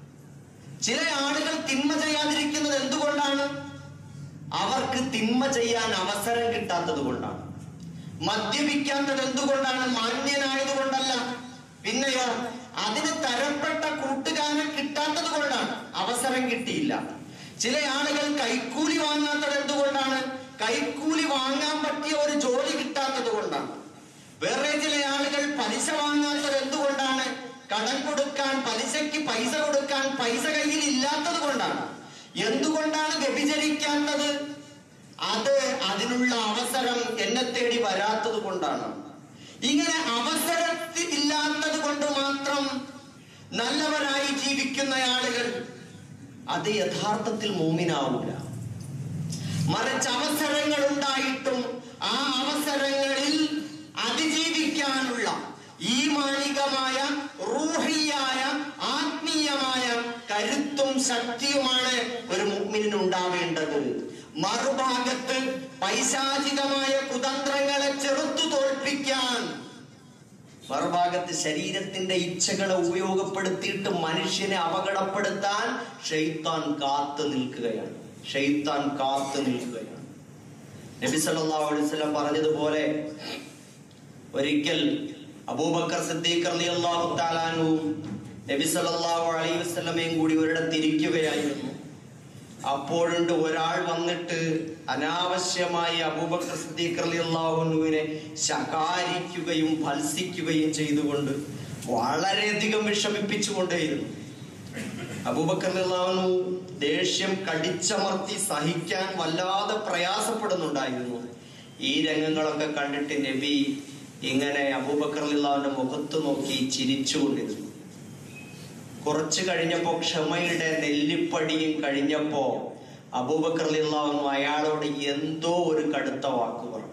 Speaker 2: ചില ആളുകൾ തിന്മ ചെയ്യാതിരിക്കുന്നത് എന്തുകൊണ്ടാണ് അവർക്ക് തിന്മ ചെയ്യാൻ അവസരം കിട്ടാത്തത് കൊണ്ടാണ് മദ്യപിക്കാത്തത് എന്തുകൊണ്ടാണ് മാന്യനായത് കൊണ്ടല്ല പിന്നെയോ അതിന് തരപ്പെട്ട കൂട്ടുകാരനെ കിട്ടാത്തത് കൊണ്ടാണ് അവസരം കിട്ടിയില്ല ചില ആളുകൾ കൈക്കൂലി വാങ്ങാത്തത് എന്തുകൊണ്ടാണ് കൈക്കൂലി വാങ്ങാൻ പറ്റിയ ഒരു ജോലി കിട്ടാത്തത് കൊണ്ടാണ് വേറെ ചില ആളുകൾ പലിശ വാങ്ങാത്തത് എന്തുകൊണ്ടാണ് കടം കൊടുക്കാൻ പലിശയ്ക്ക് പൈസ കൊടുക്കാൻ പൈസ കയ്യിൽ ഇല്ലാത്തത് കൊണ്ടാണ് എന്തുകൊണ്ടാണ് വ്യഭിചരിക്കാത്തത് അത് അതിനുള്ള അവസരം എന്നെ തേടി വരാത്തത് കൊണ്ടാണ് ഇങ്ങനെ അവസരത്തിൽ ഇല്ലാത്തത് കൊണ്ട് മാത്രം നല്ലവരായി ജീവിക്കുന്ന ആളുകൾ അത് യഥാർത്ഥത്തിൽ മൂമിനാവൂല മറിച്ച് അവസരങ്ങൾ ഉണ്ടായിട്ടും ആ അവസരങ്ങളിൽ അതിജീവിക്കാനുള്ള ഈമാനികമായ റൂഹിയായ ആത്മീയമായ കരുത്തും ശക്തിയുമാണ് ഒരു മുഗ്മിനിന് ഉണ്ടാവേണ്ടത് മറുഭാഗത്ത് പൈശാചികമായ കുതന്ത്രങ്ങളെ ചെറുത്തു തോൽപ്പിക്കാൻ മറുഭാഗത്ത് ശരീരത്തിന്റെ ഇച്ഛകളെ ഉപയോഗപ്പെടുത്തിയിട്ട് മനുഷ്യനെ അപകടപ്പെടുത്താൻ ഷെയ്ത്താൻ കാത്തു നിൽക്കുകയാണ് ഷെയ്ത്താൻ കാത്തു നിൽക്കുകയാണ് നബി സല്ലല്ലാഹു അലൈഹി വസല്ലം പറഞ്ഞതുപോലെ ഒരിക്കൽ അബൂബക്കർ സിദ്ദീഖ് റളിയല്ലാഹു തആലാനു നബി സല്ലല്ലാഹു അലൈഹി വസല്ലമയും കൂടി ഒരിടത്ത് ഇരിക്കുകയായിരുന്നു അപ്പോഴുണ്ട് ഒരാൾ വന്നിട്ട് അനാവശ്യമായി അബൂബക്കർ സിദ്ദീഖ് റളിയല്ലാഹുവിനെ ശകാരിക്കുകയും ഭത്സിക്കുകയും ചെയ്തുകൊണ്ട് വളരെയധികം വിഷമിപ്പിച്ചുകൊണ്ടേയിരുന്നു അബൂബക്കർ റളിയല്ലാഹു ദേഷ്യം കടിച്ചമർത്തി സഹിക്കാൻ വല്ലാതെ പ്രയാസപ്പെടുന്നുണ്ടായിരുന്നു ഈ രംഗങ്ങളൊക്കെ കണ്ടിട്ട് നബി ഇങ്ങനെ അബൂബക്കർ റളിയല്ലാഹുവിന്റെ മുഖത്ത് നോക്കി ചിരിച്ചുകൊണ്ടിരുന്നു കുറച്ചു കഴിഞ്ഞപ്പോ ക്ഷമയുടെ നെല്ലിപ്പടിയും കഴിഞ്ഞപ്പോ അബൂബക്കർ റളിയല്ലാഹു അയാളോട് എന്തോ ഒരു കടുത്ത വാക്ക് പറഞ്ഞു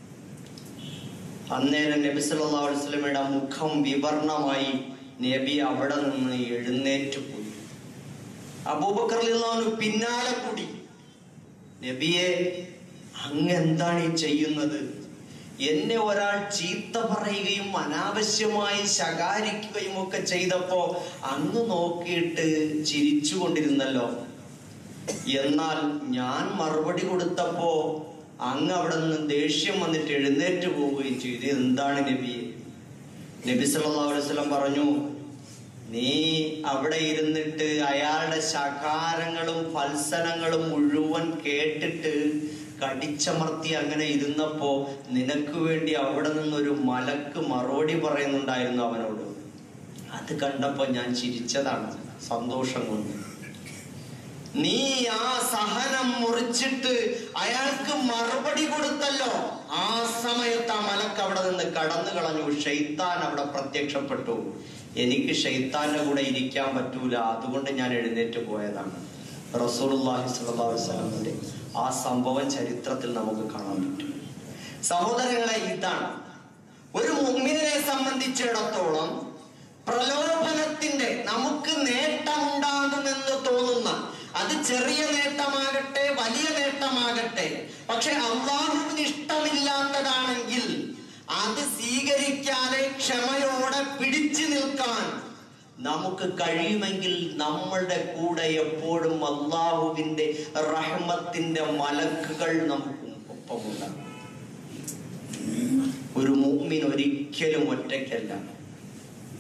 Speaker 2: അന്നേരം നബി സല്ലല്ലാഹു അലൈഹി വസല്ലമയുടെ മുഖം വിവർണമായി നബി അവിടെ നിന്ന് എഴുന്നേറ്റ് പോയി അബൂബക്കർ റളിയല്ലാഹു പിന്നാലെ കൂടി നബിയെ അങ്ങ് എന്താണ് ഈ ചെയ്യുന്നത് എന്നെ ഒരാൾ ചീത്ത പറയുകയും അനാവശ്യമായി ശകാരിക്കുകയും ഒക്കെ ചെയ്തപ്പോ അങ്ങ് നോക്കിയിട്ട് ചിരിച്ചുകൊണ്ടിരുന്നല്ലോ എന്നാൽ ഞാൻ മറുപടി കൊടുത്തപ്പോ അങ്ങ് അവിടെ നിന്ന് ദേഷ്യം വന്നിട്ട് എഴുന്നേറ്റ് പോവുകയും ചെയ്തു ഇത് എന്താണ് നബി നബി സല്ലല്ലാഹു അലൈഹി വസല്ലം പറഞ്ഞു നീ അവിടെ ഇരുന്നിട്ട് അയാളുടെ ശകാരങ്ങളും ഫത്സനങ്ങളും മുഴുവൻ കേട്ടിട്ട് കടിച്ചമർത്തി അങ്ങനെ ഇരുന്നപ്പോ നിനക്ക് വേണ്ടി അവിടെ നിന്നൊരു മലക്ക് മറുപടി പറയുന്നുണ്ടായിരുന്നു അവനോട് അത് കണ്ടപ്പോ ഞാൻ ചിരിച്ചതാണ് സന്തോഷം കൊണ്ട് നീ ആ സഹനം മുറിച്ചിട്ട് അയാൾക്ക് മറുപടി കൊടുത്തല്ലോ ആ സമയത്ത് ആ മലക്ക് അവിടെ നിന്ന് കടന്നു കളഞ്ഞു ഷെയ്ത്താൻ അവിടെ പ്രത്യക്ഷപ്പെട്ടു എനിക്ക് ഷെയ്ത്താന്റെ കൂടെ ഇരിക്കാൻ പറ്റൂല അതുകൊണ്ട് ഞാൻ എഴുന്നേറ്റ് പോയതാണ് റസൂലുള്ളാഹി സ്വല്ലല്ലാഹു അലൈഹി വസല്ലമയുടെ ആ സംഭവം ചരിത്രത്തിൽ നമുക്ക് കാണാൻ പറ്റും സഹോദരങ്ങളെ ഇതാണ് ഒരു മുഅ്മിനെ സംബന്ധിച്ചിടത്തോളം പ്രലോഭനത്തിന്റെ നമുക്ക് നേട്ടമുണ്ടാകുമെന്ന് തോന്നുന്ന അത് ചെറിയ നേട്ടമാകട്ടെ വലിയ നേട്ടമാകട്ടെ പക്ഷെ അള്ളാഹുവിന് ഇഷ്ടമില്ലാത്തതാണെങ്കിൽ അത് സ്വീകരിക്കാതെ ക്ഷമയോടെ പിടിച്ചു നിൽക്കാൻ നമുക്ക് കഴിയുമെങ്കിൽ നമ്മളുടെ കൂടെ എപ്പോഴും അള്ളാഹുവിന്റെ റഹ്മത്തിന്റെ മലക്കുകൾ നമുക്ക് ഒപ്പമുണ്ടാകും ഒരു മുഅ്മിൻ ഒരിക്കലും ഒറ്റയ്ക്കല്ല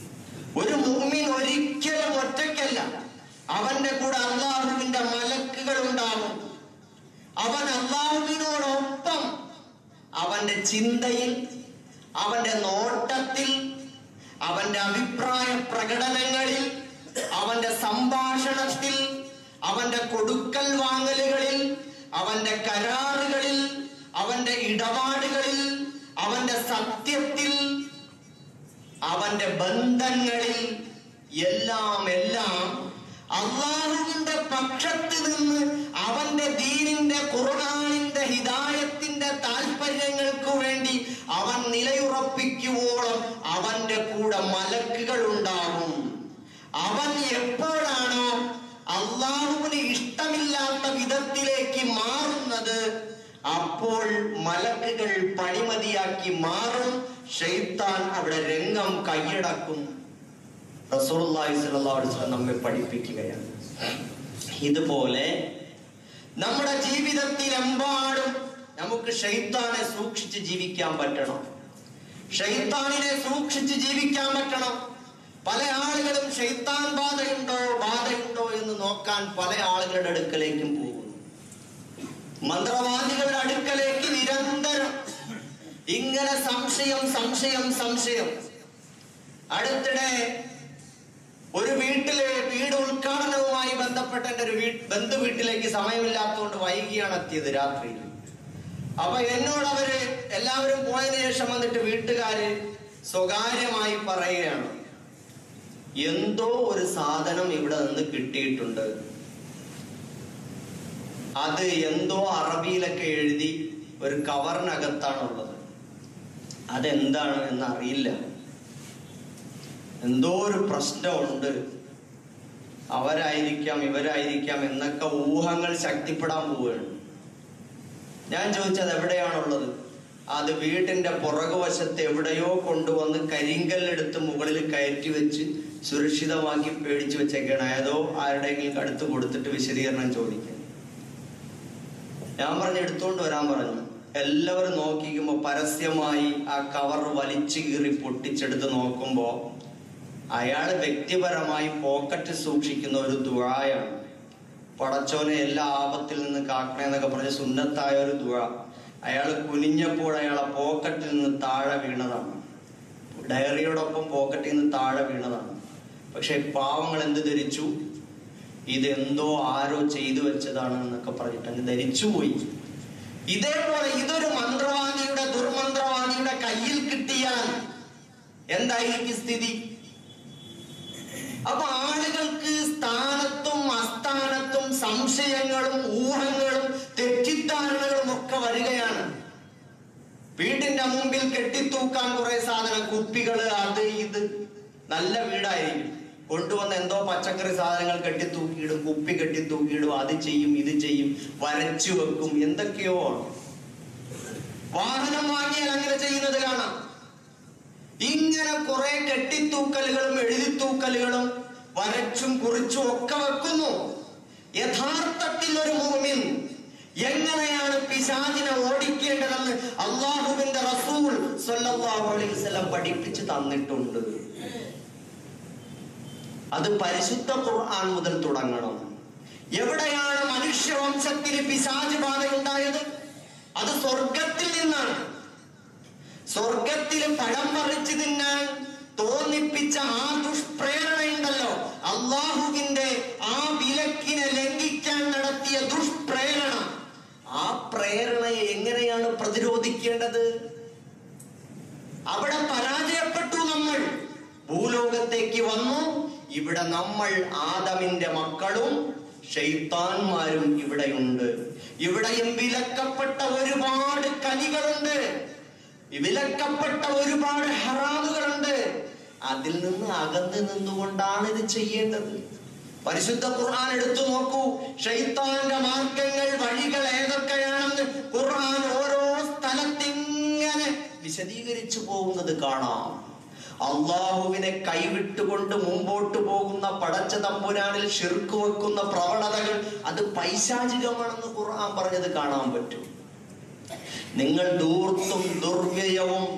Speaker 2: ഒരു മുഅ്മിൻ ഒരിക്കലും ഒറ്റയ്ക്കല്ല അവന്റെ കൂടെ അള്ളാഹുവിന്റെ മലക്കുകൾ ഉണ്ടാകും അവൻ അള്ളാഹുവിനോടൊപ്പം അവന്റെ ചിന്തയിൽ അവന്റെ നോട്ടത്തിൽ അവന്റെ അഭിപ്രായ പ്രകടനങ്ങളിൽ അവന്റെ സംഭാഷണത്തിൽ അവന്റെ കൊടുക്കൽ വാങ്ങലുകളിൽ അവന്റെ കരാറുകളിൽ അവന്റെ ഇടപാടുകളിൽ അവന്റെ സത്യത്തിൽ അവന്റെ ബന്ധങ്ങളിൽ എല്ലാം എല്ലാം അള്ളാഹുവിന്റെ പക്ഷത്ത് നിന്ന് അവന്റെ ദീനിന്റെ ഖുർആനിന്റെ ഹിദായത്തിന്റെ താല്പര്യങ്ങൾക്ക് വേണ്ടി അവൻ നിലയുറപ്പിക്കുവോളം അവന്റെ കൂടെ മലക്കുകൾ ഉണ്ടാകും അവൻ എപ്പോഴാണോ അള്ളാഹുവിന് ഇഷ്ടമില്ലാത്ത വിധത്തിലേക്ക് മാറുന്നത് അപ്പോൾ മലക്കുകൾ പണിമതിയാക്കി മാറും ഷെയ്ത്താൻ അവിടെ രംഗം കൈയടക്കും റസൂലുള്ളാഹി സ്വല്ലല്ലാഹു അലൈഹി വസല്ലം നമ്മെ പഠിപ്പിക്കുകയാണ് ഇതുപോലെ നമ്മുടെ ജീവിതത്തിലെമ്പാടും നമുക്ക് ഷെയ്ത്താനെ സൂക്ഷിച്ച് ജീവിക്കാൻ പറ്റണം ഷെയ്ത്താനിനെ സൂക്ഷിച്ച് ജീവിക്കാൻ പറ്റണം പല ആളുകളും ഷെയ്ത്താൻ ബാധയുണ്ടോ ബാധയുണ്ടോ എന്ന് നോക്കാൻ പല ആളുകളുടെ അടുക്കലേക്കും പോകുന്നു മന്ത്രവാദികളുടെ അടുക്കലേക്ക് നിരന്തരം ഇങ്ങനെ സംശയം സംശയം സംശയം അടുത്തിടെ ഒരു വീട്ടിലെ വീട് ഉദ്ഘാടനവുമായി ബന്ധപ്പെട്ട എൻ്റെ ഒരു വീ ബന്ധു വീട്ടിലേക്ക് സമയമില്ലാത്തതുകൊണ്ട് വൈകിയാണ് എത്തിയത് രാത്രി അപ്പൊ എന്നോട് അവര് എല്ലാവരും പോയതിനു ശേഷം വന്നിട്ട് വീട്ടുകാര് സ്വകാര്യമായി പറയുകയാണ് എന്തോ ഒരു സാധനം ഇവിടെ നിന്ന് കിട്ടിയിട്ടുണ്ട് അത് എന്തോ അറബിയിലൊക്കെ എഴുതി ഒരു കവറിനകത്താണുള്ളത് അതെന്താണ് എന്ന് അറിയില്ല എന്തോ ഒരു പ്രശ്നമുണ്ട് അവരായിരിക്കാം ഇവരായിരിക്കാം എന്നൊക്കെ ഊഹങ്ങൾ ശക്തിപ്പെടാൻ പോവുകയാണ് ഞാൻ ചോദിച്ചത് എവിടെയാണുള്ളത് അത് വീട്ടിന്റെ പുറകുവശത്ത് എവിടെയോ കൊണ്ടുവന്ന് കരിങ്കല്ലെടുത്ത് മുകളിൽ കയറ്റി വെച്ച് സുരക്ഷിതമാക്കി പേടിച്ചു വെച്ചേക്കാണ് ഏതോ ആരുടെയെങ്കിലും അടുത്ത് കൊടുത്തിട്ട് വിശദീകരണം ചോദിക്കാൻ ഞാൻ പറഞ്ഞു എടുത്തുകൊണ്ട് വരാൻ പറഞ്ഞു എല്ലാവരും നോക്കിക്കുമ്പോ പരസ്യമായി ആ കവർ വലിച്ചു കീറി പൊട്ടിച്ചെടുത്ത് നോക്കുമ്പോ അയാള് വ്യക്തിപരമായി പോക്കറ്റ് സൂക്ഷിക്കുന്ന ഒരു ദുഴായാണ് പടച്ചോനെ എല്ലാ ആപത്തിൽ നിന്ന് കാക്കണേ എന്നൊക്കെ പറഞ്ഞ് സുന്നത്തായ ഒരു ദുഴ അയാൾ കുനിഞ്ഞപ്പോൾ അയാളെ പോക്കറ്റിൽ നിന്ന് താഴെ വീണതാണ് ഡയറിയോടൊപ്പം പോക്കറ്റിൽ നിന്ന് താഴെ വീണതാണ് പക്ഷെ പാവങ്ങൾ എന്ത് ധരിച്ചു ഇതെന്തോ ആരോ ചെയ്തു വെച്ചതാണ് എന്നൊക്കെ പറഞ്ഞിട്ട് അങ്ങ് ധരിച്ചുപോയി ഇതേപോലെ ഇതൊരു മന്ത്രവാദിയുടെ ദുർമന്ത്രവാദിയുടെ കയ്യിൽ കിട്ടിയാൽ എന്തായിരിക്കും സ്ഥിതി അപ്പൊ ആളുകൾക്ക് സ്ഥാനത്തും അസ്ഥാനത്തും സംശയങ്ങളും ഊഹങ്ങളും തെറ്റിദ്ധാരണകളും ഒക്കെ വരികയാണ് വീടിന്റെ മുമ്പിൽ കെട്ടിത്തൂക്കാൻ കുറെ സാധനം കുപ്പികള് അത് ഇത് നല്ല വീടായിരിക്കും കൊണ്ടുവന്ന എന്തോ പച്ചക്കറി സാധനങ്ങൾ കെട്ടിത്തൂക്കിയിടും കുപ്പി കെട്ടിത്തൂക്കിയിടും അത് ചെയ്യും ഇത് ചെയ്യും വരച്ചു വെക്കും എന്തൊക്കെയോ ആണ് വാഹനം വാങ്ങിയാൽ അങ്ങനെ ചെയ്യുന്നത് കാണാം ഇങ്ങനെ കുറെ കെട്ടിത്തൂക്കലുകളും എഴുതിത്തൂക്കലുകളും വരച്ചും കുറിച്ചും ഒക്കെ വെക്കുന്നു യഥാർത്ഥത്തിൽ ഒരു മൂമിൻ എങ്ങനെയാണ് പിശാചിനെ ഓടിക്കേണ്ടതെന്ന് അള്ളാഹുവിന്റെ റസൂൽ സല്ലല്ലാഹു അലൈഹി വസല്ലം പഠിപ്പിച്ചു തന്നിട്ടുണ്ട് അത് പരിശുദ്ധ ഖുർആൻ മുതൽ തുടങ്ങണം എവിടെയാണ് മനുഷ്യവംശത്തിന് പിശാച് ബാധയുണ്ടായത് അത് സ്വർഗത്തിൽ നിന്നാണ് സ്വർഗത്തിൽ പഴം പറിച്ചു തിന്നാൻ തോന്നിപ്പിച്ച ആ ദുഷ്പ്രേരണയുണ്ടല്ലോ അള്ളാഹുവിന്റെ ആ വിലക്കിനെ ലംഘിക്കാൻ നടത്തിയ ദുഷ്പ്രേരണ ആ പ്രേരണയെ എങ്ങനെയാണ് പ്രതിരോധിക്കേണ്ടത് അവിടെ പരാജയപ്പെട്ടു നമ്മൾ ഭൂലോകത്തേക്ക് വന്നു ഇവിടെ നമ്മൾ ആദമിന്റെ മക്കളും ഷെയ്ത്താന്മാരും ഇവിടെയുണ്ട് ഇവിടെയും വിലക്കപ്പെട്ട ഒരുപാട് കനികളുണ്ട് വിലക്കപ്പെട്ട ഒരുപാട് ഹറാമുകളുണ്ട് അതിൽ നിന്ന് അകന്ന് നിന്നുകൊണ്ടാണ് ഇത് ചെയ്യേണ്ടത് പരിശുദ്ധ ഖുർആൻ എടുത്തു നോക്കൂ ഷെയ്ത്താന്റെ മാർഗങ്ങൾ വഴികൾ ഏതൊക്കെയാണെന്ന് ഖുർആൻ ഓരോ സ്ഥലത്തിങ്ങനെ വിശദീകരിച്ചു പോകുന്നത് കാണാം അള്ളാഹുവിനെ കൈവിട്ടുകൊണ്ട് മുമ്പോട്ട് പോകുന്ന പടച്ച തമ്പുരാനിൽ ഷിർക്ക് വെക്കുന്ന പ്രവണതകൾ അത് പൈശാചികമാണെന്ന് ഖുർആൻ പറഞ്ഞത് കാണാൻ പറ്റും നിങ്ങൾ ദൂർത്തും ദുർവ്യയവും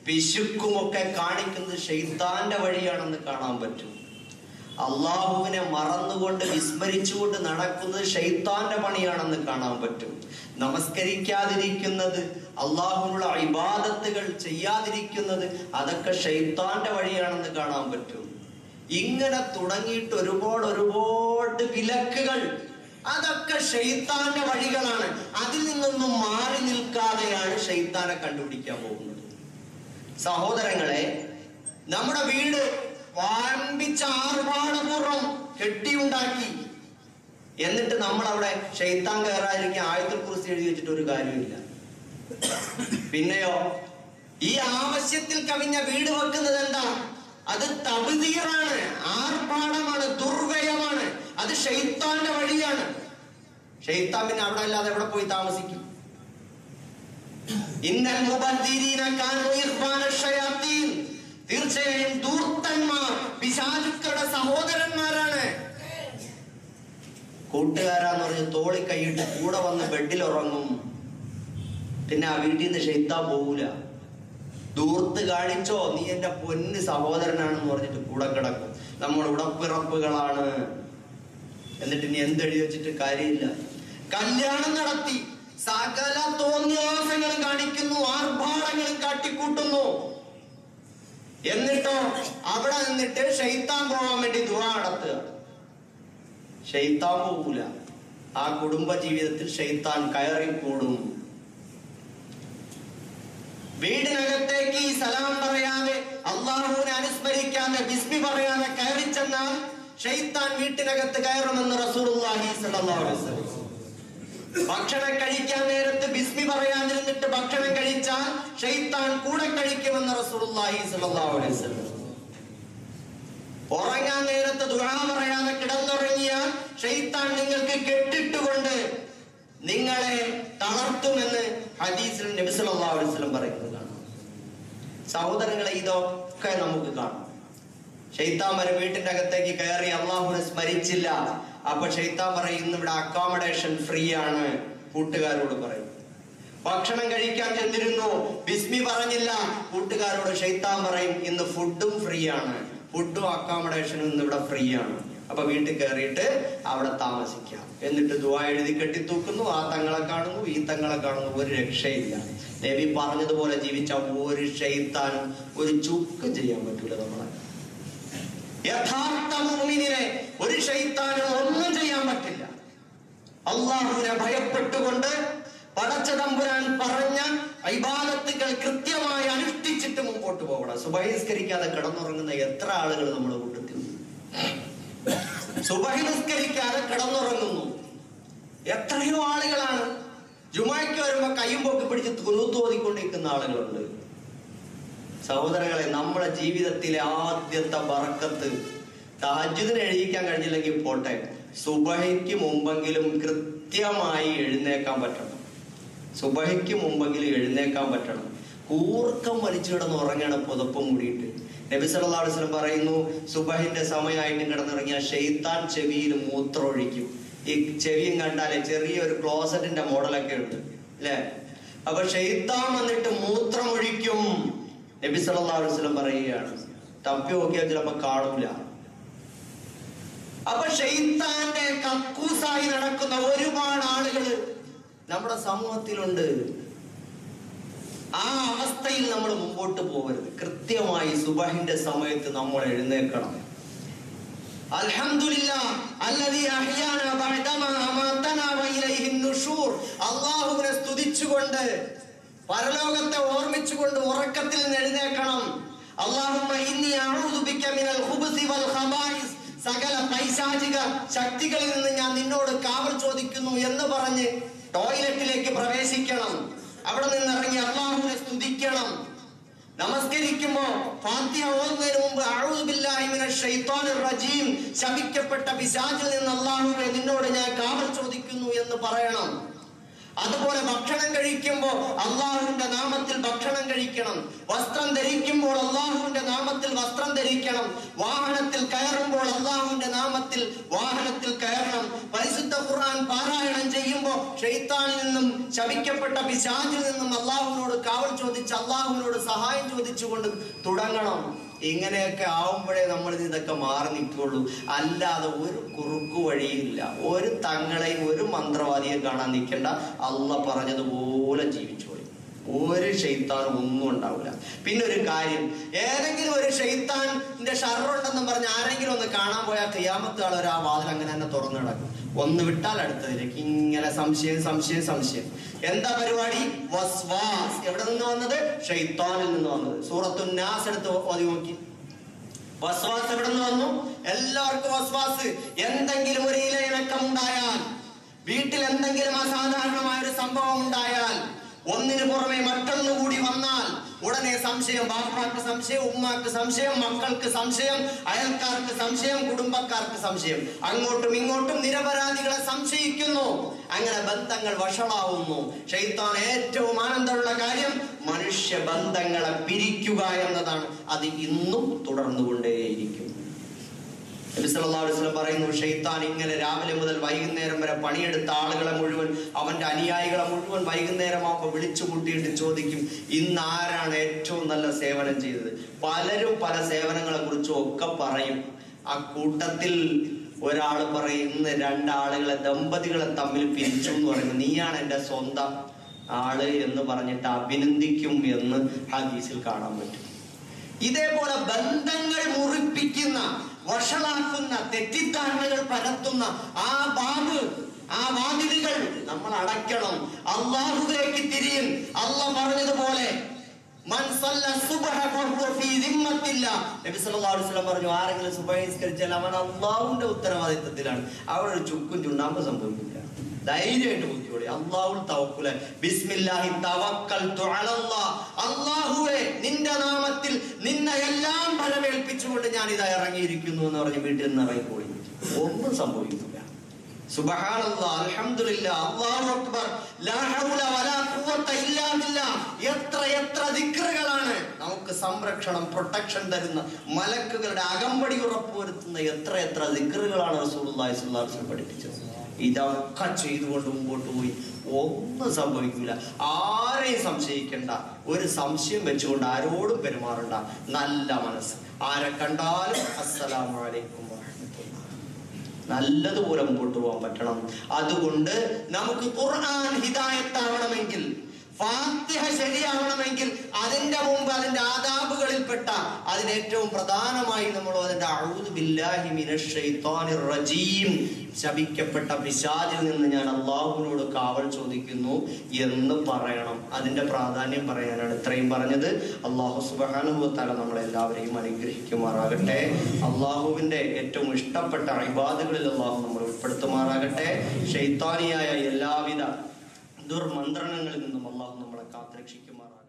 Speaker 2: പിശുക്കുമൊക്കെ കാണിക്കുന്നത് ഷെയ്ത്താന്റെ വഴിയാണെന്ന് കാണാൻ പറ്റും അള്ളാഹുവിനെ മറന്നുകൊണ്ട് വിസ്മരിച്ചുകൊണ്ട് നടക്കുന്നത് ഷെയ്ത്താന്റെ പണിയാണെന്ന് കാണാൻ പറ്റും നമസ്കരിക്കാതിരിക്കുന്നത് അള്ളാഹുവിനുള്ള ഇബാദത്തുകൾ ചെയ്യാതിരിക്കുന്നത് അതൊക്കെ ഷെയ്ത്താന്റെ വഴിയാണെന്ന് കാണാൻ പറ്റും ഇങ്ങനെ തുടങ്ങിയിട്ട് ഒരുപാട് ഒരുപാട് വിലക്കുകൾ അതൊക്കെ ഷെയ്ത്താന്റെ വഴികളാണ് അതിൽ നിന്നൊന്നും മാറി നിൽക്കാതെയാണ് ഷെയ്ത്താനെ കണ്ടുപിടിക്കാൻ പോകുന്നത് സഹോദരങ്ങളെ നമ്മുടെ വീട് വാമ്പിച്ച ആർഭാടപൂർവം കെട്ടിയുണ്ടാക്കി എന്നിട്ട് നമ്മൾ അവിടെ ഷെയ്ത്താൻ കയറാതിരിക്കാൻ ആയത്തിൽ കുറിച്ച് എഴുതി വെച്ചിട്ട് ഒരു കാര്യമില്ല പിന്നെയോ ഈ ആവശ്യത്തിൽ കവിഞ്ഞ വീട് വെക്കുന്നത് എന്താ അത് തബുതീറാണ് ആർഭാടമാണ് ദുർവ്യയമാണ് അത് ഷെയ്ത്താന്റെ വഴിയാണ് ഷെയ്ത്താൻ പിന്നെ അവിടെ അല്ലാതെ എവിടെ പോയി താമസിക്കും ഇന്നൽ മുബദ്ദിരീന കാനൂ ഇഖ്വാന ശയാത്തീൻ തീർച്ചയായും ദൂർത്തന്മാർ പിശാചുക്കളുടെ സഹോദരന്മാരാണ് കൂട്ടുകാരാന്ന് പറഞ്ഞ് തോളി കൈയിട്ട് കൂടെ വന്ന് ബെഡിൽ ഉറങ്ങും പിന്നെ ആ വീട്ടിൽ നിന്ന് ഷെയ്ത്താൻ പോകൂല ദൂർത്ത് കാണിച്ചോ നീ എന്റെ പൊന്ന് സഹോദരനാണെന്ന് പറഞ്ഞിട്ട് കൂടെ കിടക്കും നമ്മൾ ഉടപ്പിറപ്പുകളാണ് എന്നിട്ട് ഇനി എന്തെഴുതി വെച്ചിട്ട് കാര്യമില്ല കല്യാണം നടത്തി സകല തോന്നിയാസങ്ങളും കാണിക്കുന്നു ആർഭാടങ്ങളും കാട്ടിക്കൂട്ടുന്നു എന്നിട്ടോ അവിടെ നിന്നിട്ട് ഷെയ്ത്താൻ പോകാൻ വേണ്ടി ദുആ നടത്തുക ഷെയ്ത്താൻ പോകൂല ആ കുടുംബ ജീവിതത്തിൽ ഷെയ്ത്താൻ കയറിക്കൂടും വീടിനകത്തേക്ക് ഈ സലാം പറയാതെ അള്ളാഹുവിനെ അനുസ്മരിക്കാതെ ബിസ്മി പറയാതെ കയറി ചെന്നാൽ ഷെയ്ത്താൻ വീട്ടിനകത്ത് കയറുമെന്ന് റസൂലുള്ളാഹി സ്വല്ലല്ലാഹു അലൈഹി വസല്ലം ഭക്ഷണം കഴിക്കാൻ നേരത്ത് ബിസ്മി പറയാതിരുന്നിട്ട് ഭക്ഷണം കഴിച്ചാൽ ഷെയ്ത്താൻ കൂടെ കഴിക്കുമെന്ന് റസൂലുള്ളാഹി സ്വല്ലല്ലാഹു അലൈഹി വസല്ലം ഉറങ്ങാൻ നേരത്ത് ദുആ പറയാതെ കിടന്നുറങ്ങിയാൽ ഷെയ്ത്താൻ നിങ്ങൾക്ക് കെട്ടിട്ടുകൊണ്ട് നിങ്ങളെ തളർത്തുമെന്ന് ഹദീസിൽ നബി സല്ലല്ലാഹു അലൈഹി വസല്ലം പറയുന്നത് കാണാം സഹോദരങ്ങളെ ഇതൊക്കെ നമുക്ക് കാണാം ഷെയ്ത്താൻ വരെ വീട്ടിന്റെ അകത്തേക്ക് കയറി അള്ളാഹുനെ സ്മരിച്ചില്ല അപ്പൊ ഷെയ്ത്താൻ പറയും ഇന്ന് ഇവിടെ അക്കോമഡേഷൻ ഫ്രീ ആണ് കൂട്ടുകാരോട് പറയും ഭക്ഷണം കഴിക്കാൻ ചെന്നിരുന്നു ബിസ്മി പറഞ്ഞില്ല കൂട്ടുകാരോട് ഷെയ്ത്താൻ പറയും ഇന്ന് ഫുഡും ഫ്രീ ആണ് ഫുഡും അക്കോമഡേഷനും ഇന്ന് ഇവിടെ ഫ്രീ ആണ് അപ്പൊ വീട്ടിൽ കയറിയിട്ട് അവിടെ താമസിക്കാം എന്നിട്ട് ദുവാ എഴുതി കെട്ടിത്തൂക്കുന്നു ആ തങ്ങളെ കാണുന്നു ഈ തങ്ങളെ കാണുന്നു ഒരു രക്ഷയില്ല നബി പറഞ്ഞതുപോലെ ജീവിച്ച ഒരു ഷെയ്ത്താനും ഒരു ചുക്ക് ചെയ്യാൻ പറ്റൂല നമ്മളെ യഥാർത്ഥ മുഅ്മിനിനെ ഒരു ഷെയ്ത്താനും ഒന്നും ചെയ്യാൻ പറ്റില്ല അള്ളാഹുവിനെ ഭയപ്പെട്ടുകൊണ്ട് പടച്ച തമ്പുരാൻ പറഞ്ഞ ഇബാദത്തുകൾ കൃത്യമായി അനുഷ്ഠിച്ചിട്ട് മുമ്പോട്ട് പോകണം സുബഹിസ്കരിക്കാതെ കിടന്നുറങ്ങുന്ന എത്ര ആളുകൾ നമ്മുടെ കൂട്ടത്തിൽ സുബഹിസ്കരിക്കാതെ കിടന്നുറങ്ങുന്നു എത്രയോ ആളുകളാണ് ജുമായ്ക്ക് വരുമ്പോ കയ്യും പൊക്കി പിടിച്ച് തുണുത്തോതിക്കൊണ്ടിരിക്കുന്ന ആളുകളുണ്ട് സഹോദരങ്ങളെ നമ്മുടെ ജീവിതത്തിലെ ആദ്യത്തെ ബറക്കത്ത് താജുദിന് എഴുതിക്കാൻ കഴിഞ്ഞില്ലെങ്കിൽ പോട്ടെ സുബഹയ്ക്ക് മുമ്പെങ്കിലും കൃത്യമായി എഴുന്നേക്കാൻ പറ്റണം സുബഹയ്ക്ക് മുമ്പെങ്കിലും എഴുന്നേക്കാൻ പറ്റണം കൂർക്കം വലിച്ചു കിടന്ന് ഉറങ്ങണം പുതപ്പ് മൂടിയിട്ട് നബി സല്ലല്ലാഹു അലൈഹി വസല്ലം പറയുന്നു സുബഹിന്റെ സമയമായിട്ട് കിടന്നിറങ്ങിയ ഷെയ്ത്താൻ ചെവിയിൽ മൂത്രമൊഴിക്കും ഈ ചെവിയും കണ്ടാലേ ചെറിയൊരു ക്ലോസറ്റിന്റെ മോഡലൊക്കെ ഉണ്ട് അല്ലേ അപ്പൊ ഷെയ്ത്താൻ വന്നിട്ട് മൂത്രമൊഴിക്കും നബി സല്ലല്ലാഹു അലൈഹി വസല്ലം പറയുകയാണ് തപ്പി നോക്കിയാൽ ചിലപ്പോ കാണൂല അപ്പൊ ഷെയ്ത്താന്റെ കക്കൂസായി നടക്കുന്ന ഒരുപാട് ആളുകൾ നമ്മുടെ സമൂഹത്തിലുണ്ട് ആ അവസ്ഥയിൽ നമ്മൾ മുമ്പോട്ട് പോകരുത് കൃത്യമായി സുബഹിന്റെ സമയത്ത് നമ്മൾ എഴുന്നേൽക്കണം അൽഹംദുലില്ലാ അല്ലദീ അഹ്യാനാ ബഅദമാ അമാതനാ വഇലൈഹി നുഷൂർ അല്ലാഹുവിനെ സ്തുതിച്ചുകൊണ്ട് പരലോകത്തെ ഓർമ്മിച്ചുകൊണ്ട് ഉറക്കത്തിൽ നിന്ന് എഴുന്നേൽക്കണം അല്ലാഹുമ്മ ഇന്നി അഊദു ബിക മിനൽ ഖുബ്സി വൽ ഖബായിസ് സകല പൈശാചിക ശക്തികളിൽ നിന്ന് ഞാൻ നിന്നോട് കാവൽ ചോദിക്കുന്നു എന്ന് പറഞ്ഞ് ടോയ്ലറ്റിലേക്ക് പ്രവേശിക്കണം അവിടെ നിന്ന് ഇറങ്ങി അള്ളാഹുവിനെ സ്തുതിക്കണം നമസ്കരിക്കുമ്പോ ഫാത്തിഹ ഓതുന്നതിന് മുമ്പ് അഊദു ബില്ലാഹി മിനശ് ശൈത്വാനിർ റജീം ശപിക്കപ്പെട്ട പിശാചിൽ നിന്ന് അള്ളാഹുവെ നിന്നോട് ഞാൻ കാവൽ ചോദിക്കുന്നു എന്ന് പറയണം അതുപോലെ ഭക്ഷണം കഴിക്കുമ്പോൾ അള്ളാഹുവിന്റെ നാമത്തിൽ ഭക്ഷണം കഴിക്കണം വസ്ത്രം ധരിക്കുമ്പോൾ അള്ളാഹുവിന്റെ നാമത്തിൽ വസ്ത്രം ധരിക്കണം വാഹനത്തിൽ കയറുമ്പോൾ അള്ളാഹുവിന്റെ നാമത്തിൽ വാഹനത്തിൽ കയറണം പരിശുദ്ധ പരിശുദ്ധ ഖുർആൻ പാരായണം ചെയ്യുമ്പോൾ ഷെയ്ത്താനിൽ നിന്നും ശപിക്കപ്പെട്ട പിശാചിൽ നിന്നും അള്ളാഹുവിനോട് കാവൽ ചോദിച്ച് അള്ളാഹുവിനോട് സഹായം ചോദിച്ചുകൊണ്ട് തുടങ്ങണം ഇങ്ങനെയൊക്കെ ആവുമ്പോഴേ നമ്മൾ ഇതൊക്കെ മാറി നിൽക്കുള്ളൂ അല്ലാതെ ഒരു കുറുക്കു വഴിയില്ല ഒരു തങ്ങളെയും ഒരു മന്ത്രവാദിയെ കാണാൻ നിൽക്കേണ്ട അല്ല പറഞ്ഞതുപോലെ ജീവിച്ചോളി ഒരു ഷെയ്ത്താനും ഒന്നും ഉണ്ടാവില്ല പിന്നെ ഒരു കാര്യം ഏതെങ്കിലും ഒരു ഷെയ്ത്താന്റെ ഷറുണ്ടെന്ന് പറഞ്ഞ് ആരെങ്കിലും ഒന്ന് കാണാൻ പോയാൽ ക്രിയാമത്ത് ആളൊരു ആ വാതിൽ അങ്ങനെ തന്നെ തുറന്നു കിടക്കും ഒന്ന് വിട്ടാൽ അടുത്തതിലേക്ക് ഇങ്ങനെ സംശയം സംശയം സംശയം എന്താ പരിപാടി വസ്വാസ് എവിടെ നിന്ന് വന്നത് ഷെയ്ത്താനിൽ നിന്ന് വന്നത് സൂറത്തു നാസ് എടുത്ത് ഓതി നോക്കി വസ്വാസ് എവിടെ നിന്ന് വന്നു എല്ലാവർക്കും വസ്വാസ് എന്തെങ്കിലും ഒരു ഇലയിണക്കം ഉണ്ടായാൽ വീട്ടിൽ എന്തെങ്കിലും അസാധാരണമായ ഒരു സംഭവം ഉണ്ടായാൽ ഒന്നിനു പുറമെ മറ്റൊന്നു കൂടി വന്നാൽ ഉടനെ സംശയം ബാപ്പാക്ക് സംശയം ഉമ്മാക്ക് സംശയം മക്കൾക്ക് സംശയം അയൽക്കാർക്ക് സംശയം കുടുംബക്കാർക്ക് സംശയം അങ്ങോട്ടും ഇങ്ങോട്ടും നിരപരാധികളെ സംശയിക്കുന്നു അങ്ങനെ ബന്ധങ്ങൾ വഷളാവുന്നു ഷെയ്ത്താൻ ഏറ്റവും ആനന്ദമുള്ള കാര്യം മനുഷ്യ ബന്ധങ്ങളെ പിരിക്കുക എന്നതാണ് അത് ഇന്നും തുടർന്നുകൊണ്ടേയിരിക്കും നബി സല്ലല്ലാഹു അലൈഹി വസല്ലം പറയുന്നു ഷെയ്ത്താൻ ഇങ്ങനെ രാവിലെ മുതൽ വൈകുന്നേരം വരെ പണിയെടുത്ത ആളുകളെ മുഴുവൻ അവന്റെ അനുയായികളെ മുഴുവൻ വൈകുന്നേരമാകുമ്പോൾ വിളിച്ചു കൂട്ടിയിട്ട് ചോദിക്കും ഇന്ന് ആരാണ് ഏറ്റവും നല്ല സേവനം ചെയ്തത് പലരും പല സേവനങ്ങളെ കുറിച്ചും ഒക്കെ പറയും ആ കൂട്ടത്തിൽ ഒരാൾ പറയും ഇന്ന് രണ്ടാളുകളെ ദമ്പതികളെ തമ്മിൽ പിരിച്ചു എന്ന് പറയുന്നത് നീയാണ് എൻ്റെ സ്വന്തം ആള് എന്ന് പറഞ്ഞിട്ട് അഭിനന്ദിക്കും എന്ന് ഹദീസിൽ കാണാൻ പറ്റും ഇതേപോലെ ബന്ധങ്ങൾ മുറിപ്പിക്കുന്ന വഷളാക്കുന്ന തെറ്റിദ്ധാരണകൾ പരത്തുന്ന ആ ബാബ് ആ വാതിലുകൾ നമ്മൾ അടയ്ക്കണം അള്ളാഹുവിലേക്ക് തിരിയും അല്ല പറഞ്ഞതുപോലെ മൻ സല്ല സുബ്ഹ ഫഹുവ ഫീ ദിമ്മത്തില്ല. നബി സല്ലല്ലാഹു അലൈഹി വസല്ലം പറഞ്ഞു ആരെങ്കിലും സുബഹിസ്കരിച്ചാൽ അവൻ അള്ളാഹുവിന്റെ ഉത്തരവാദിത്തത്തിലാണ് അവിടെ ഒരു ചുക്കും ചുണ്ണാമ്പ് സംഭവിക്കില്ല ധൈര്യമായിട്ട് ബുദ്ധിയോടെ അള്ളാഹുൽ തവക്കുല ബിസ്മില്ലാഹി തവക്കൽതു അലല്ലാഹ് അള്ളാഹുവേ നിന്റെ നാമത്തിൽ നിന്നെ എല്ലാം ഫലമേൽപ്പിച്ചുകൊണ്ട് ഞാൻ ഇതാ ഇറങ്ങിയിരിക്കുന്നു എന്ന് പറഞ്ഞ് വീട്ടിൽ നിന്ന് ഇറങ്ങിപ്പോയി ഒന്നും സംഭവിക്കില്ല സുബ്ഹാനല്ലാഹ് അൽഹംദുലില്ലാഹ് അല്ലാഹു അക്ബർ ലാ ഹൗല വലാ ഖുവത ഇല്ലാ ബില്ലാഹ് എത്ര എത്ര ദിക്റുകളാണ് നമുക്ക് സംരക്ഷണം പ്രൊട്ടക്ഷൻ തരുന്ന മലക്കുകളുടെ അകമ്പടി ഉറപ്പുവരുത്തുന്ന എത്ര എത്ര ദിക്റുകളാണ് റസൂലുള്ളാഹി സ്വല്ലല്ലാഹു അലൈഹി വസല്ലം പഠിപ്പിച്ചത് ഇതൊക്കെ ചെയ്തുകൊണ്ട് മുമ്പോട്ട് പോയി ഒന്നും സംഭവിക്കില്ല ആരെയും സംശയിക്കണ്ട ഒരു സംശയം വെച്ചുകൊണ്ട് ആരോടും പെരുമാറണ്ട നല്ല മനസ്സ് ആരെ കണ്ടാലും അസ്സലാമു അലൈക്കും വറഹ്മത്തുള്ളാഹി നല്ലതുപോലെ മുമ്പോട്ട് പോകാൻ പറ്റണം അതുകൊണ്ട് നമുക്ക് ഖുർആൻ ഹിദായത്താവണമെങ്കിൽ ഫാത്തിഹ ശരിയാവണമെങ്കിൽ അതിന്റെ മുമ്പ് അതിന്റെ ആദാബുകളിൽപ്പെട്ട അതിന് ഏറ്റവും പ്രധാനമായി നമ്മൾ അതിന്റെ അഊദു ബില്ലാഹി മിനശ് ശൈത്വാനിർ റജീം ശപിക്കപ്പെട്ട പിശാചിൽ നിന്ന് ഞാൻ അള്ളാഹുവിനോട് കാവൽ ചോദിക്കുന്നു എന്ന് പറയണം അതിന്റെ പ്രാധാന്യം പറയാനാണ് ഇത്രയും പറഞ്ഞത് അള്ളാഹു സുബാനുഭവത്താല നമ്മളെല്ലാവരെയും അനുഗ്രഹിക്കുമാറാകട്ടെ അള്ളാഹുവിന്റെ ഏറ്റവും ഇഷ്ടപ്പെട്ട അഴിബാദുകളിൽ അള്ളാഹു നമ്മൾ ഉൾപ്പെടുത്തുമാറാകട്ടെ ഷെയ്ത്താനിയായ എല്ലാവിധ ദുർമന്ത്രണങ്ങളിൽ നിന്നും അള്ളാഹു നമ്മളെ കാത്തുരക്ഷിക്കുമാറാകട്ടെ